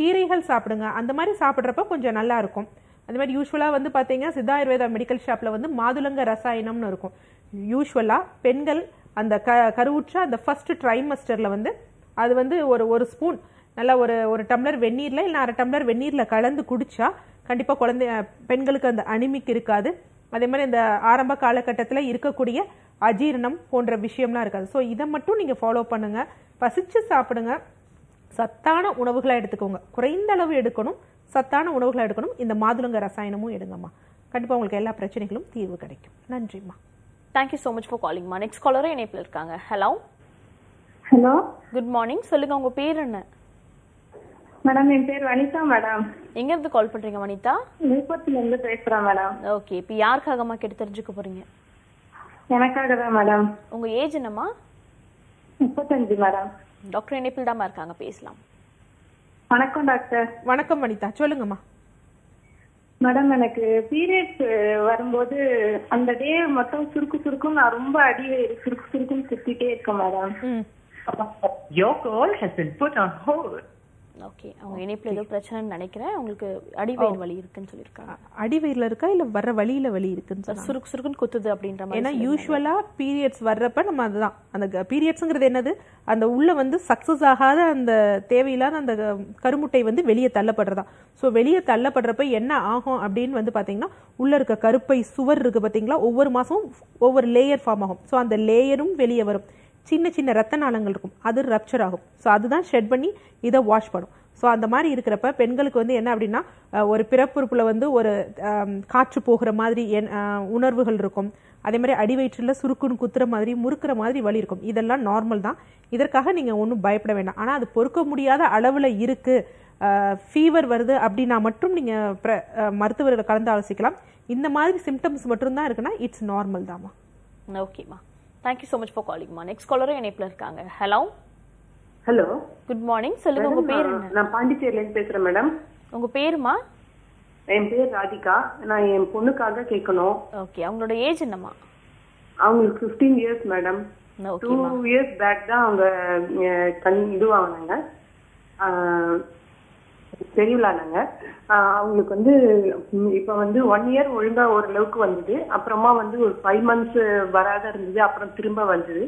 கீரைகள் சாப்பிடுங்க அந்த மாதிரி சாப்பிட்றப்ப கொஞ்சம் நல்லா இருக்கும் அந்த மாதிரி யூஸ்வலாக வந்து பார்த்தீங்கன்னா சித்தா ஆயுர்வேதா மெடிக்கல் ஷாப்பில் வந்து மாதுளங்க ரசாயனம்னு இருக்கும் யூஸ்வலாக பெண்கள் அந்த க கருவுற்ற அந்த ஃபர்ஸ்ட் ட்ரைமஸ்டரில் வந்து அது வந்து ஒரு ஒரு ஸ்பூன் நல்லா ஒரு ஒரு டம்ளர் வெந்நீரில் இல்லை அரை டம்ளர் வெந்நீரில் கலந்து குடிச்சா கண்டிப்பாக குழந்தை பெண்களுக்கு அந்த அனிமிக் இருக்காது அதே மாதிரி இந்த ஆரம்ப காலகட்டத்தில் இருக்கக்கூடிய அஜீரணம் போன்ற விஷயம்லாம் இருக்காது ஸோ இதை மட்டும் நீங்கள் ஃபாலோ பண்ணுங்க பசிச்சு சாப்பிடுங்க சத்தான உணவுகளை எடுத்துக்கோங்க குறைந்த அளவு எடுக்கணும் சத்தான உணவுகளை எடுக்கணும் இந்த மாதுளங்க ரசாயனமும் எடுங்கம்மா கண்டிப்பாக உங்களுக்கு எல்லா பிரச்சனைகளும் தீர்வு கிடைக்கும் நன்றிம்மா தேங்க்யூ ஸோ மச் ஃபார் காலிங்மா நெக்ஸ்ட் காலரும் இணைப்பில் இருக்காங்க ஹலோ ஹலோ குட் மார்னிங் சொல்லுங்க உங்க பேர் என்ன மேடம் என் பேர் வனிதா மேடம் எங்க இருந்து கால் பண்றீங்க வனிதா விழுப்புரத்துல இருந்து பேசுறேன் மேடம் ஓகே இப்போ யாருக்காகமா கேட்டு தெரிஞ்சுக்க போறீங்க எனக்காக தான் மேடம் உங்க ஏஜ் என்னம்மா முப்பத்தஞ்சு மேடம் டாக்டர் இணைப்பில் தாம்மா இருக்காங்க பேசலாம் வணக்கம் டாக்டர் வணக்கம் வனிதா சொல்லுங்கம்மா மேடம் எனக்கு பீரியட்ஸ் வரும்போது அந்த டே மட்டும் சுருக்கு சுருக்கும் நான் ரொம்ப அடி வயிறு சுருக்கு சுருக்குன்னு சுத்திட்டே இருக்கேன் மேடம் ம் Your call has been put on hold. Okay அவங்க இணைப்பில் ஏதோ பிரச்சனைன்னு நினைக்கிறேன் உங்களுக்கு அடிவயிறு வலி இருக்குன்னு சொல்லியிருக்காங்க அடிவயிறில் இருக்கா இல்லை வர்ற வழியில வலி இருக்குன்னு சொன்னாங்க. சுருக்கு சுருக்குன்னு குத்துது அப்படின்ற மாதிரி ஏன்னா யூஸ்வலா பீரியட்ஸ் வர்றப்ப நம்ம அதுதான் அந்த பீரியட்ஸ்ங்கிறது என்னது அந்த உள்ள வந்து சக்சஸ் ஆகாத அந்த தேவையில்லாத அந்த கருமுட்டை வந்து வெளியே தள்ளப்படுறதா ஸோ வெளியே தள்ளப்படுறப்ப என்ன ஆகும் அப்படின்னு வந்து பாத்தீங்கன்னா உள்ள இருக்க கருப்பை சுவர் இருக்கு பாத்தீங்களா ஒவ்வொரு மாசமும் ஒவ்வொரு லேயர் ஃபார்ம் ஆகும் ஸோ அந்த லேயரும் வெளியே வரும் சின்ன சின்ன ரத்த நாளங்கள் இருக்கும் அது ரப்சர் ஆகும் ஸோ அதுதான் ஷெட் பண்ணி இதை வாஷ் பண்ணும் ஸோ அந்த மாதிரி இருக்கிறப்ப பெண்களுக்கு வந்து என்ன அப்படின்னா அஹ், ஒரு பிறப்புறுப்புல வந்து ஒரு ஆம், காற்று போகிற மாதிரி என்- அஹ், உணர்வுகள் இருக்கும் அதே மாதிரி அடிவயிற்றில் சுருக்குன்னு குத்துற மாதிரி முறுக்குற மாதிரி வலி இருக்கும் இதெல்லாம் நார்மல் தான் இதற்காக நீங்க ஒன்றும் பயப்பட வேண்டாம் ஆனா அது பொறுக்க முடியாத அளவுல இருக்கு ஃபீவர் வருது அப்படின்னா மட்டும் நீங்க பிர- அஹ், மருத்துவர்களை கலந்து ஆலோசிக்கலாம் இந்த மாதிரி சிம்டம்ஸ் மட்டும்தான் இருக்குன்னா இட்ஸ் நார்மல் தாம்மா ஓகேம்மா தேங்க்யூ ஸோ மச் ஃபார் காலிங்மா நெக்ஸ்ட் காலரும் இணைப்பில் இருக்காங்க ஹலோ ஹலோ குட் மார்னிங் சொல்லுங்க உங்க பேர் என்ன நான் பாண்டிச்சேரில இருந்து பேசுறேன் மேடம் உங்க பேருமா என் பேர் ராதிகா நான் என் பொண்ணுக்காக கேட்கணும் ஓகே அவங்களோட ஏஜ் என்னம்மா அவங்களுக்கு 15 இயர்ஸ் மேடம் டூ ஓகேம்மா இயர்ஸ் பேக் தான் அவங்க அஹ், கண் இது வாங்கினாங்க தெரியலானாங்க அவங்களுக்கு வந்து ம், இப்ப வந்து ஒன் இயர் ஒழுங்கா ஓரளவுக்கு வந்தது அப்புறமா வந்து ஒரு ஃபைவ் மந்த்ஸ் வராத இருந்தது அப்புறம் திரும்ப வந்தது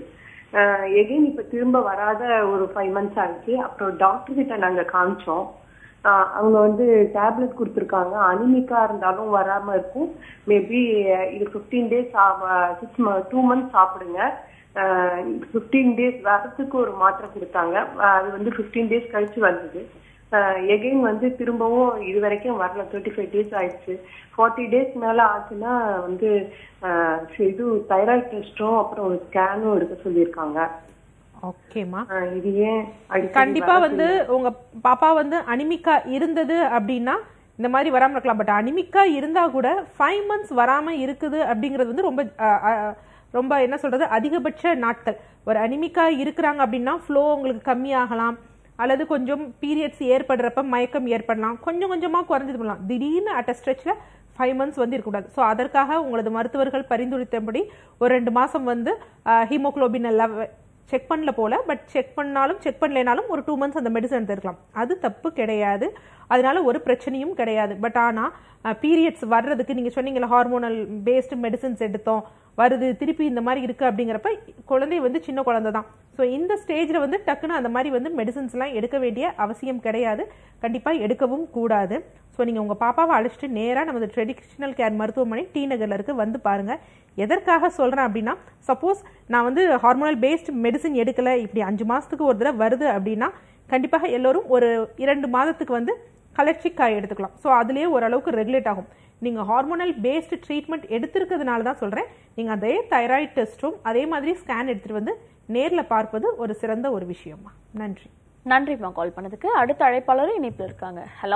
எகைன் இப்ப திரும்ப வராத ஒரு ஃபைவ் மந்த்ஸ் ஆயிடுச்சு அப்புறம் டாக்டர் கிட்ட நாங்க காமிச்சோம் ஆஹ் அவங்க வந்து டேப்லெட் கொடுத்துருக்காங்க அனிமிக்கா இருந்தாலும் வராம இருக்கும் மேபி இது fifteen days six two months சாப்பிடுங்க ஃபிஃப்டீன் டேஸ் வரத்துக்கு ஒரு மாத்திரை கொடுத்தாங்க ஆஹ் அது வந்து ஃபிஃப்டீன் டேஸ் கழிச்சு வந்தது எகைன் வந்து திரும்பவும் இது வரைக்கும் வரல தேர்ட்டி ஃபைவ் டேஸ் ஆயிடுச்சு ஃபார்ட்டி டேஸ் மேல ஆச்சுன்னா வந்து ஆஹ் இது தைராய்டு டெஸ்டும் அப்புறம் ஒரு ஸ்கேனும் எடுக்க சொல்லியிருக்காங்க ஓகேம்மா ஆஹ் இது ஏன் அடிக்கடி கண்டிப்பா வரது வந்து உங்க பாப்பா வந்து அனிமிக்கா இருந்தது அப்படின்னா இந்த மாதிரி வராம இருக்கலாம் பட் அனிமிக்கா இருந்தா கூட ஃபைவ் மந்த்ஸ் வராம இருக்குது அப்படிங்கிறது வந்து ரொம்ப அஹ், அஹ், ரொம்ப என்ன சொல்றது அதிகபட்ச நாட்கள் ஒரு அனிமிக்கா இருக்கிறாங்க அப்படின்னா ஃப்ளோ உங்களுக்கு கம்மியாகலாம் அல்லது கொஞ்சம் பீரியட்ஸ் ஏற்படுறப்ப மயக்கம் ஏற்படலாம் கொஞ்சம் கொஞ்சமா குறைஞ்சது பண்ணலாம் திடீர்னு அட் ஸ்ட்ரெச்சில் ஃபைவ் மந்த்ஸ் வந்து இருக்கக்கூடாது ஸோ அதற்காக உங்களது மருத்துவர்கள் பரிந்துரைத்தபடி ஒரு ரெண்டு மாசம் வந்து ஹீமோகுளோபின் லெவ செக் பண்ணல போல பட் செக் பண்ணாலும் செக் பண்ணலைனாலும் ஒரு டூ மந்த்ஸ் அந்த மெடிசன் எடுத்துருக்கலாம் அது தப்பு கிடையாது அதனால ஒரு பிரச்சனையும் கிடையாது பட் ஆனா பீரியட்ஸ் வர்றதுக்கு நீங்க சொன்னீங்கல்ல ஹார்மோனல் பேஸ்டு மெடிசன்ஸ் எடுத்தோம் வருது திருப்பி இந்த மாதிரி இருக்கு அப்படிங்கிறப்ப குழந்தை வந்து சின்ன குழந்தை தான் ஸோ இந்த ஸ்டேஜ்ல வந்து டக்குன்னு அந்த மாதிரி வந்து மெடிசன்ஸ் எல்லாம் எடுக்க வேண்டிய அவசியம் கிடையாது கண்டிப்பா எடுக்கவும் கூடாது ஸோ நீங்க உங்க பாப்பாவை அழைச்சிட்டு நேரா நமது ட்ரெடிஷனல் கேர் மருத்துவமனை டி நகர்ல இருக்கு வந்து பாருங்க எதற்காக சொல்றேன் அப்படின்னா சப்போஸ் நான் வந்து ஹார்மோனல் பேஸ்ட் மெடிசன் எடுக்கல இப்படி அஞ்சு மாசத்துக்கு ஒரு தடவை வருது அப்படின்னா கண்டிப்பாக எல்லோரும் ஒரு இரண்டு மாதத்துக்கு வந்து கலர்ச்சிக்காய் எடுத்துக்கலாம் ஸோ அதுலேயே ஓரளவுக்கு ரெகுலேட் ஆகும் நீங்க ஹார்மோனல் பேஸ்டு ட்ரீட்மெண்ட் எடுத்திருக்கிறதுனால தான் சொல்றேன் நீங்க அதே தைராய்டு டெஸ்ட்டும் அதே மாதிரி ஸ்கேன் எடுத்துட்டு வந்து நேர்ல பார்ப்பது ஒரு சிறந்த ஒரு விஷயமா நன்றி நன்றிம்மா கால் பண்ணதுக்கு அடுத்த அழைப்பாளரும் இணைப்பில் இருக்காங்க ஹலோ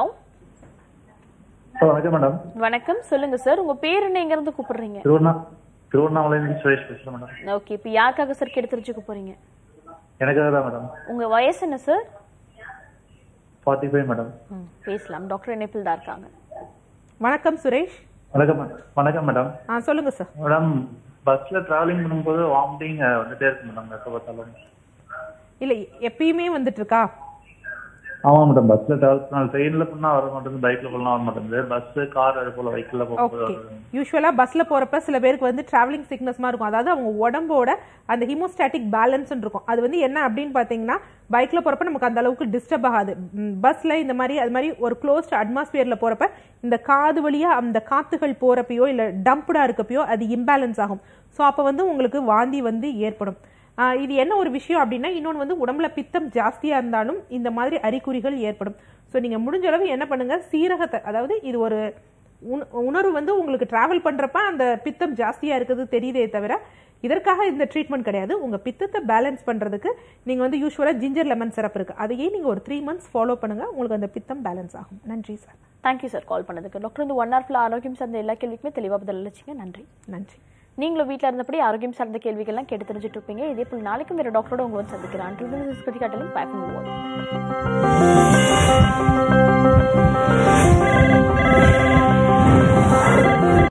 வணக்கம் மேடம் வணக்கம் சொல்லுங்க சார் உங்க பேர் என்ன எங்க இருந்து கூப்பிடுறீங்க திருவண்ணா திருவண்ணாமலையிலிருந்து சுரேஷ் பேசுறேன் மேடம் ஓகே இப்போ யாருக்காக சார் கேட்டு தெரிஞ்சுக்க போறீங்க எனக்காக தான் மேடம் உங்க வயசு என்ன சார் ஃபார்ட்டி ஃபைவ் மேடம் ம், பேசலாம் டாக்டர் இணைப்பில் தான் இருக்காங்க வணக்கம் சுரேஷ் வணக்கம் மே- வணக்கம் மேடம் ஆ சொல்லுங்க சார் மேடம் பஸ்ல டிராவலிங் பண்ணும்போது வாமிட்டிங் வந்துட்டே இருக்கு மேடம் எப்போ பார்த்தாலும் இல்ல எப்பயுமே வந்துட்டு இருக்கா ஆமா மேடம் பஸ்ல டிராவல் பண்ண ட்ரெயின்ல பண்ணா வர மாட்டேங்குது பைக்ல பண்ணா வர மாட்டேங்குது பஸ் கார் அது போல வெஹிக்கிள்ல போகும்போது ஓகே வருது. யூஸ்வலா பஸ்ல போறப்ப சில பேருக்கு வந்து டிராவலிங் சிக்னஸ்மா இருக்கும் அதாவது அவங்க உடம்போட அந்த ஹிமோஸ்டாட்டிக் பேலன்ஸ் இருக்கும் அது வந்து என்ன அப்படின்னு பாத்தீங்கன்னா பைக்ல போறப்ப நமக்கு அந்த அளவுக்கு டிஸ்டர்ப் ஆகாது ம், பஸ்ல இந்த மாதிரி அது மாதிரி ஒரு க்ளோஸ்ட் அட்மாஸ்பியர்ல போறப்ப இந்த காது வழியா அந்த காத்துகள் போறப்பயோ இல்ல டம்ப்டா இருக்கப்பயோ அது இம்பேலன்ஸ் ஆகும் ஸோ அப்போ வந்து உங்களுக்கு வாந்தி வந்து ஏற்படும் ஆஹ் இது என்ன ஒரு விஷயம் அப்படின்னா இன்னொன்று வந்து உடம்புல பித்தம் ஜாஸ்தியா இருந்தாலும் இந்த மாதிரி அறிகுறிகள் ஏற்படும் ஸோ நீங்க முடிஞ்ச அளவு என்ன பண்ணுங்க சீரகத்தை அதாவது இது ஒரு உண- உணர்வு வந்து உங்களுக்கு டிராவல் பண்றப்ப அந்த பித்தம் ஜாஸ்தியா இருக்குது தெரியுதே தவிர இதற்காக இந்த ட்ரீட்மெண்ட் கிடையாது உங்க பித்தத்தை பேலன்ஸ் பண்றதுக்கு நீங்க வந்து யூஸ்வலா ஜிஞ்சர் லெமன் சிரப் இருக்கு அதையே நீங்க ஒரு த்ரீ மந்த்ஸ் ஃபாலோ பண்ணுங்க உங்களுக்கு அந்த பித்தம் பேலன்ஸ் ஆகும் நன்றி சார் தேங்க்யூ சார் கால் பண்ணதுக்கு டாக்டர் இந்த ஒன் ஹவர் ஆரோக்கியம் சார்ந்த எல்லா கேள்விக்குமே தெளிவாக பதில் அளிச்சிங்க நன்றி நன்றி நீங்களும் வீட்டில் இருந்தபடி ஆரோக்கியம் சார்ந்த கேள்விகள்லாம் கேட்டு தெரிஞ்சுட்டு இருப்பீங்க இதே போல் நாளைக்கும் வேறு டாக்டரோட உங்களை வந்து சந்திக்கிறேன் ஸ்பதி காட்டலும் பயப்படும்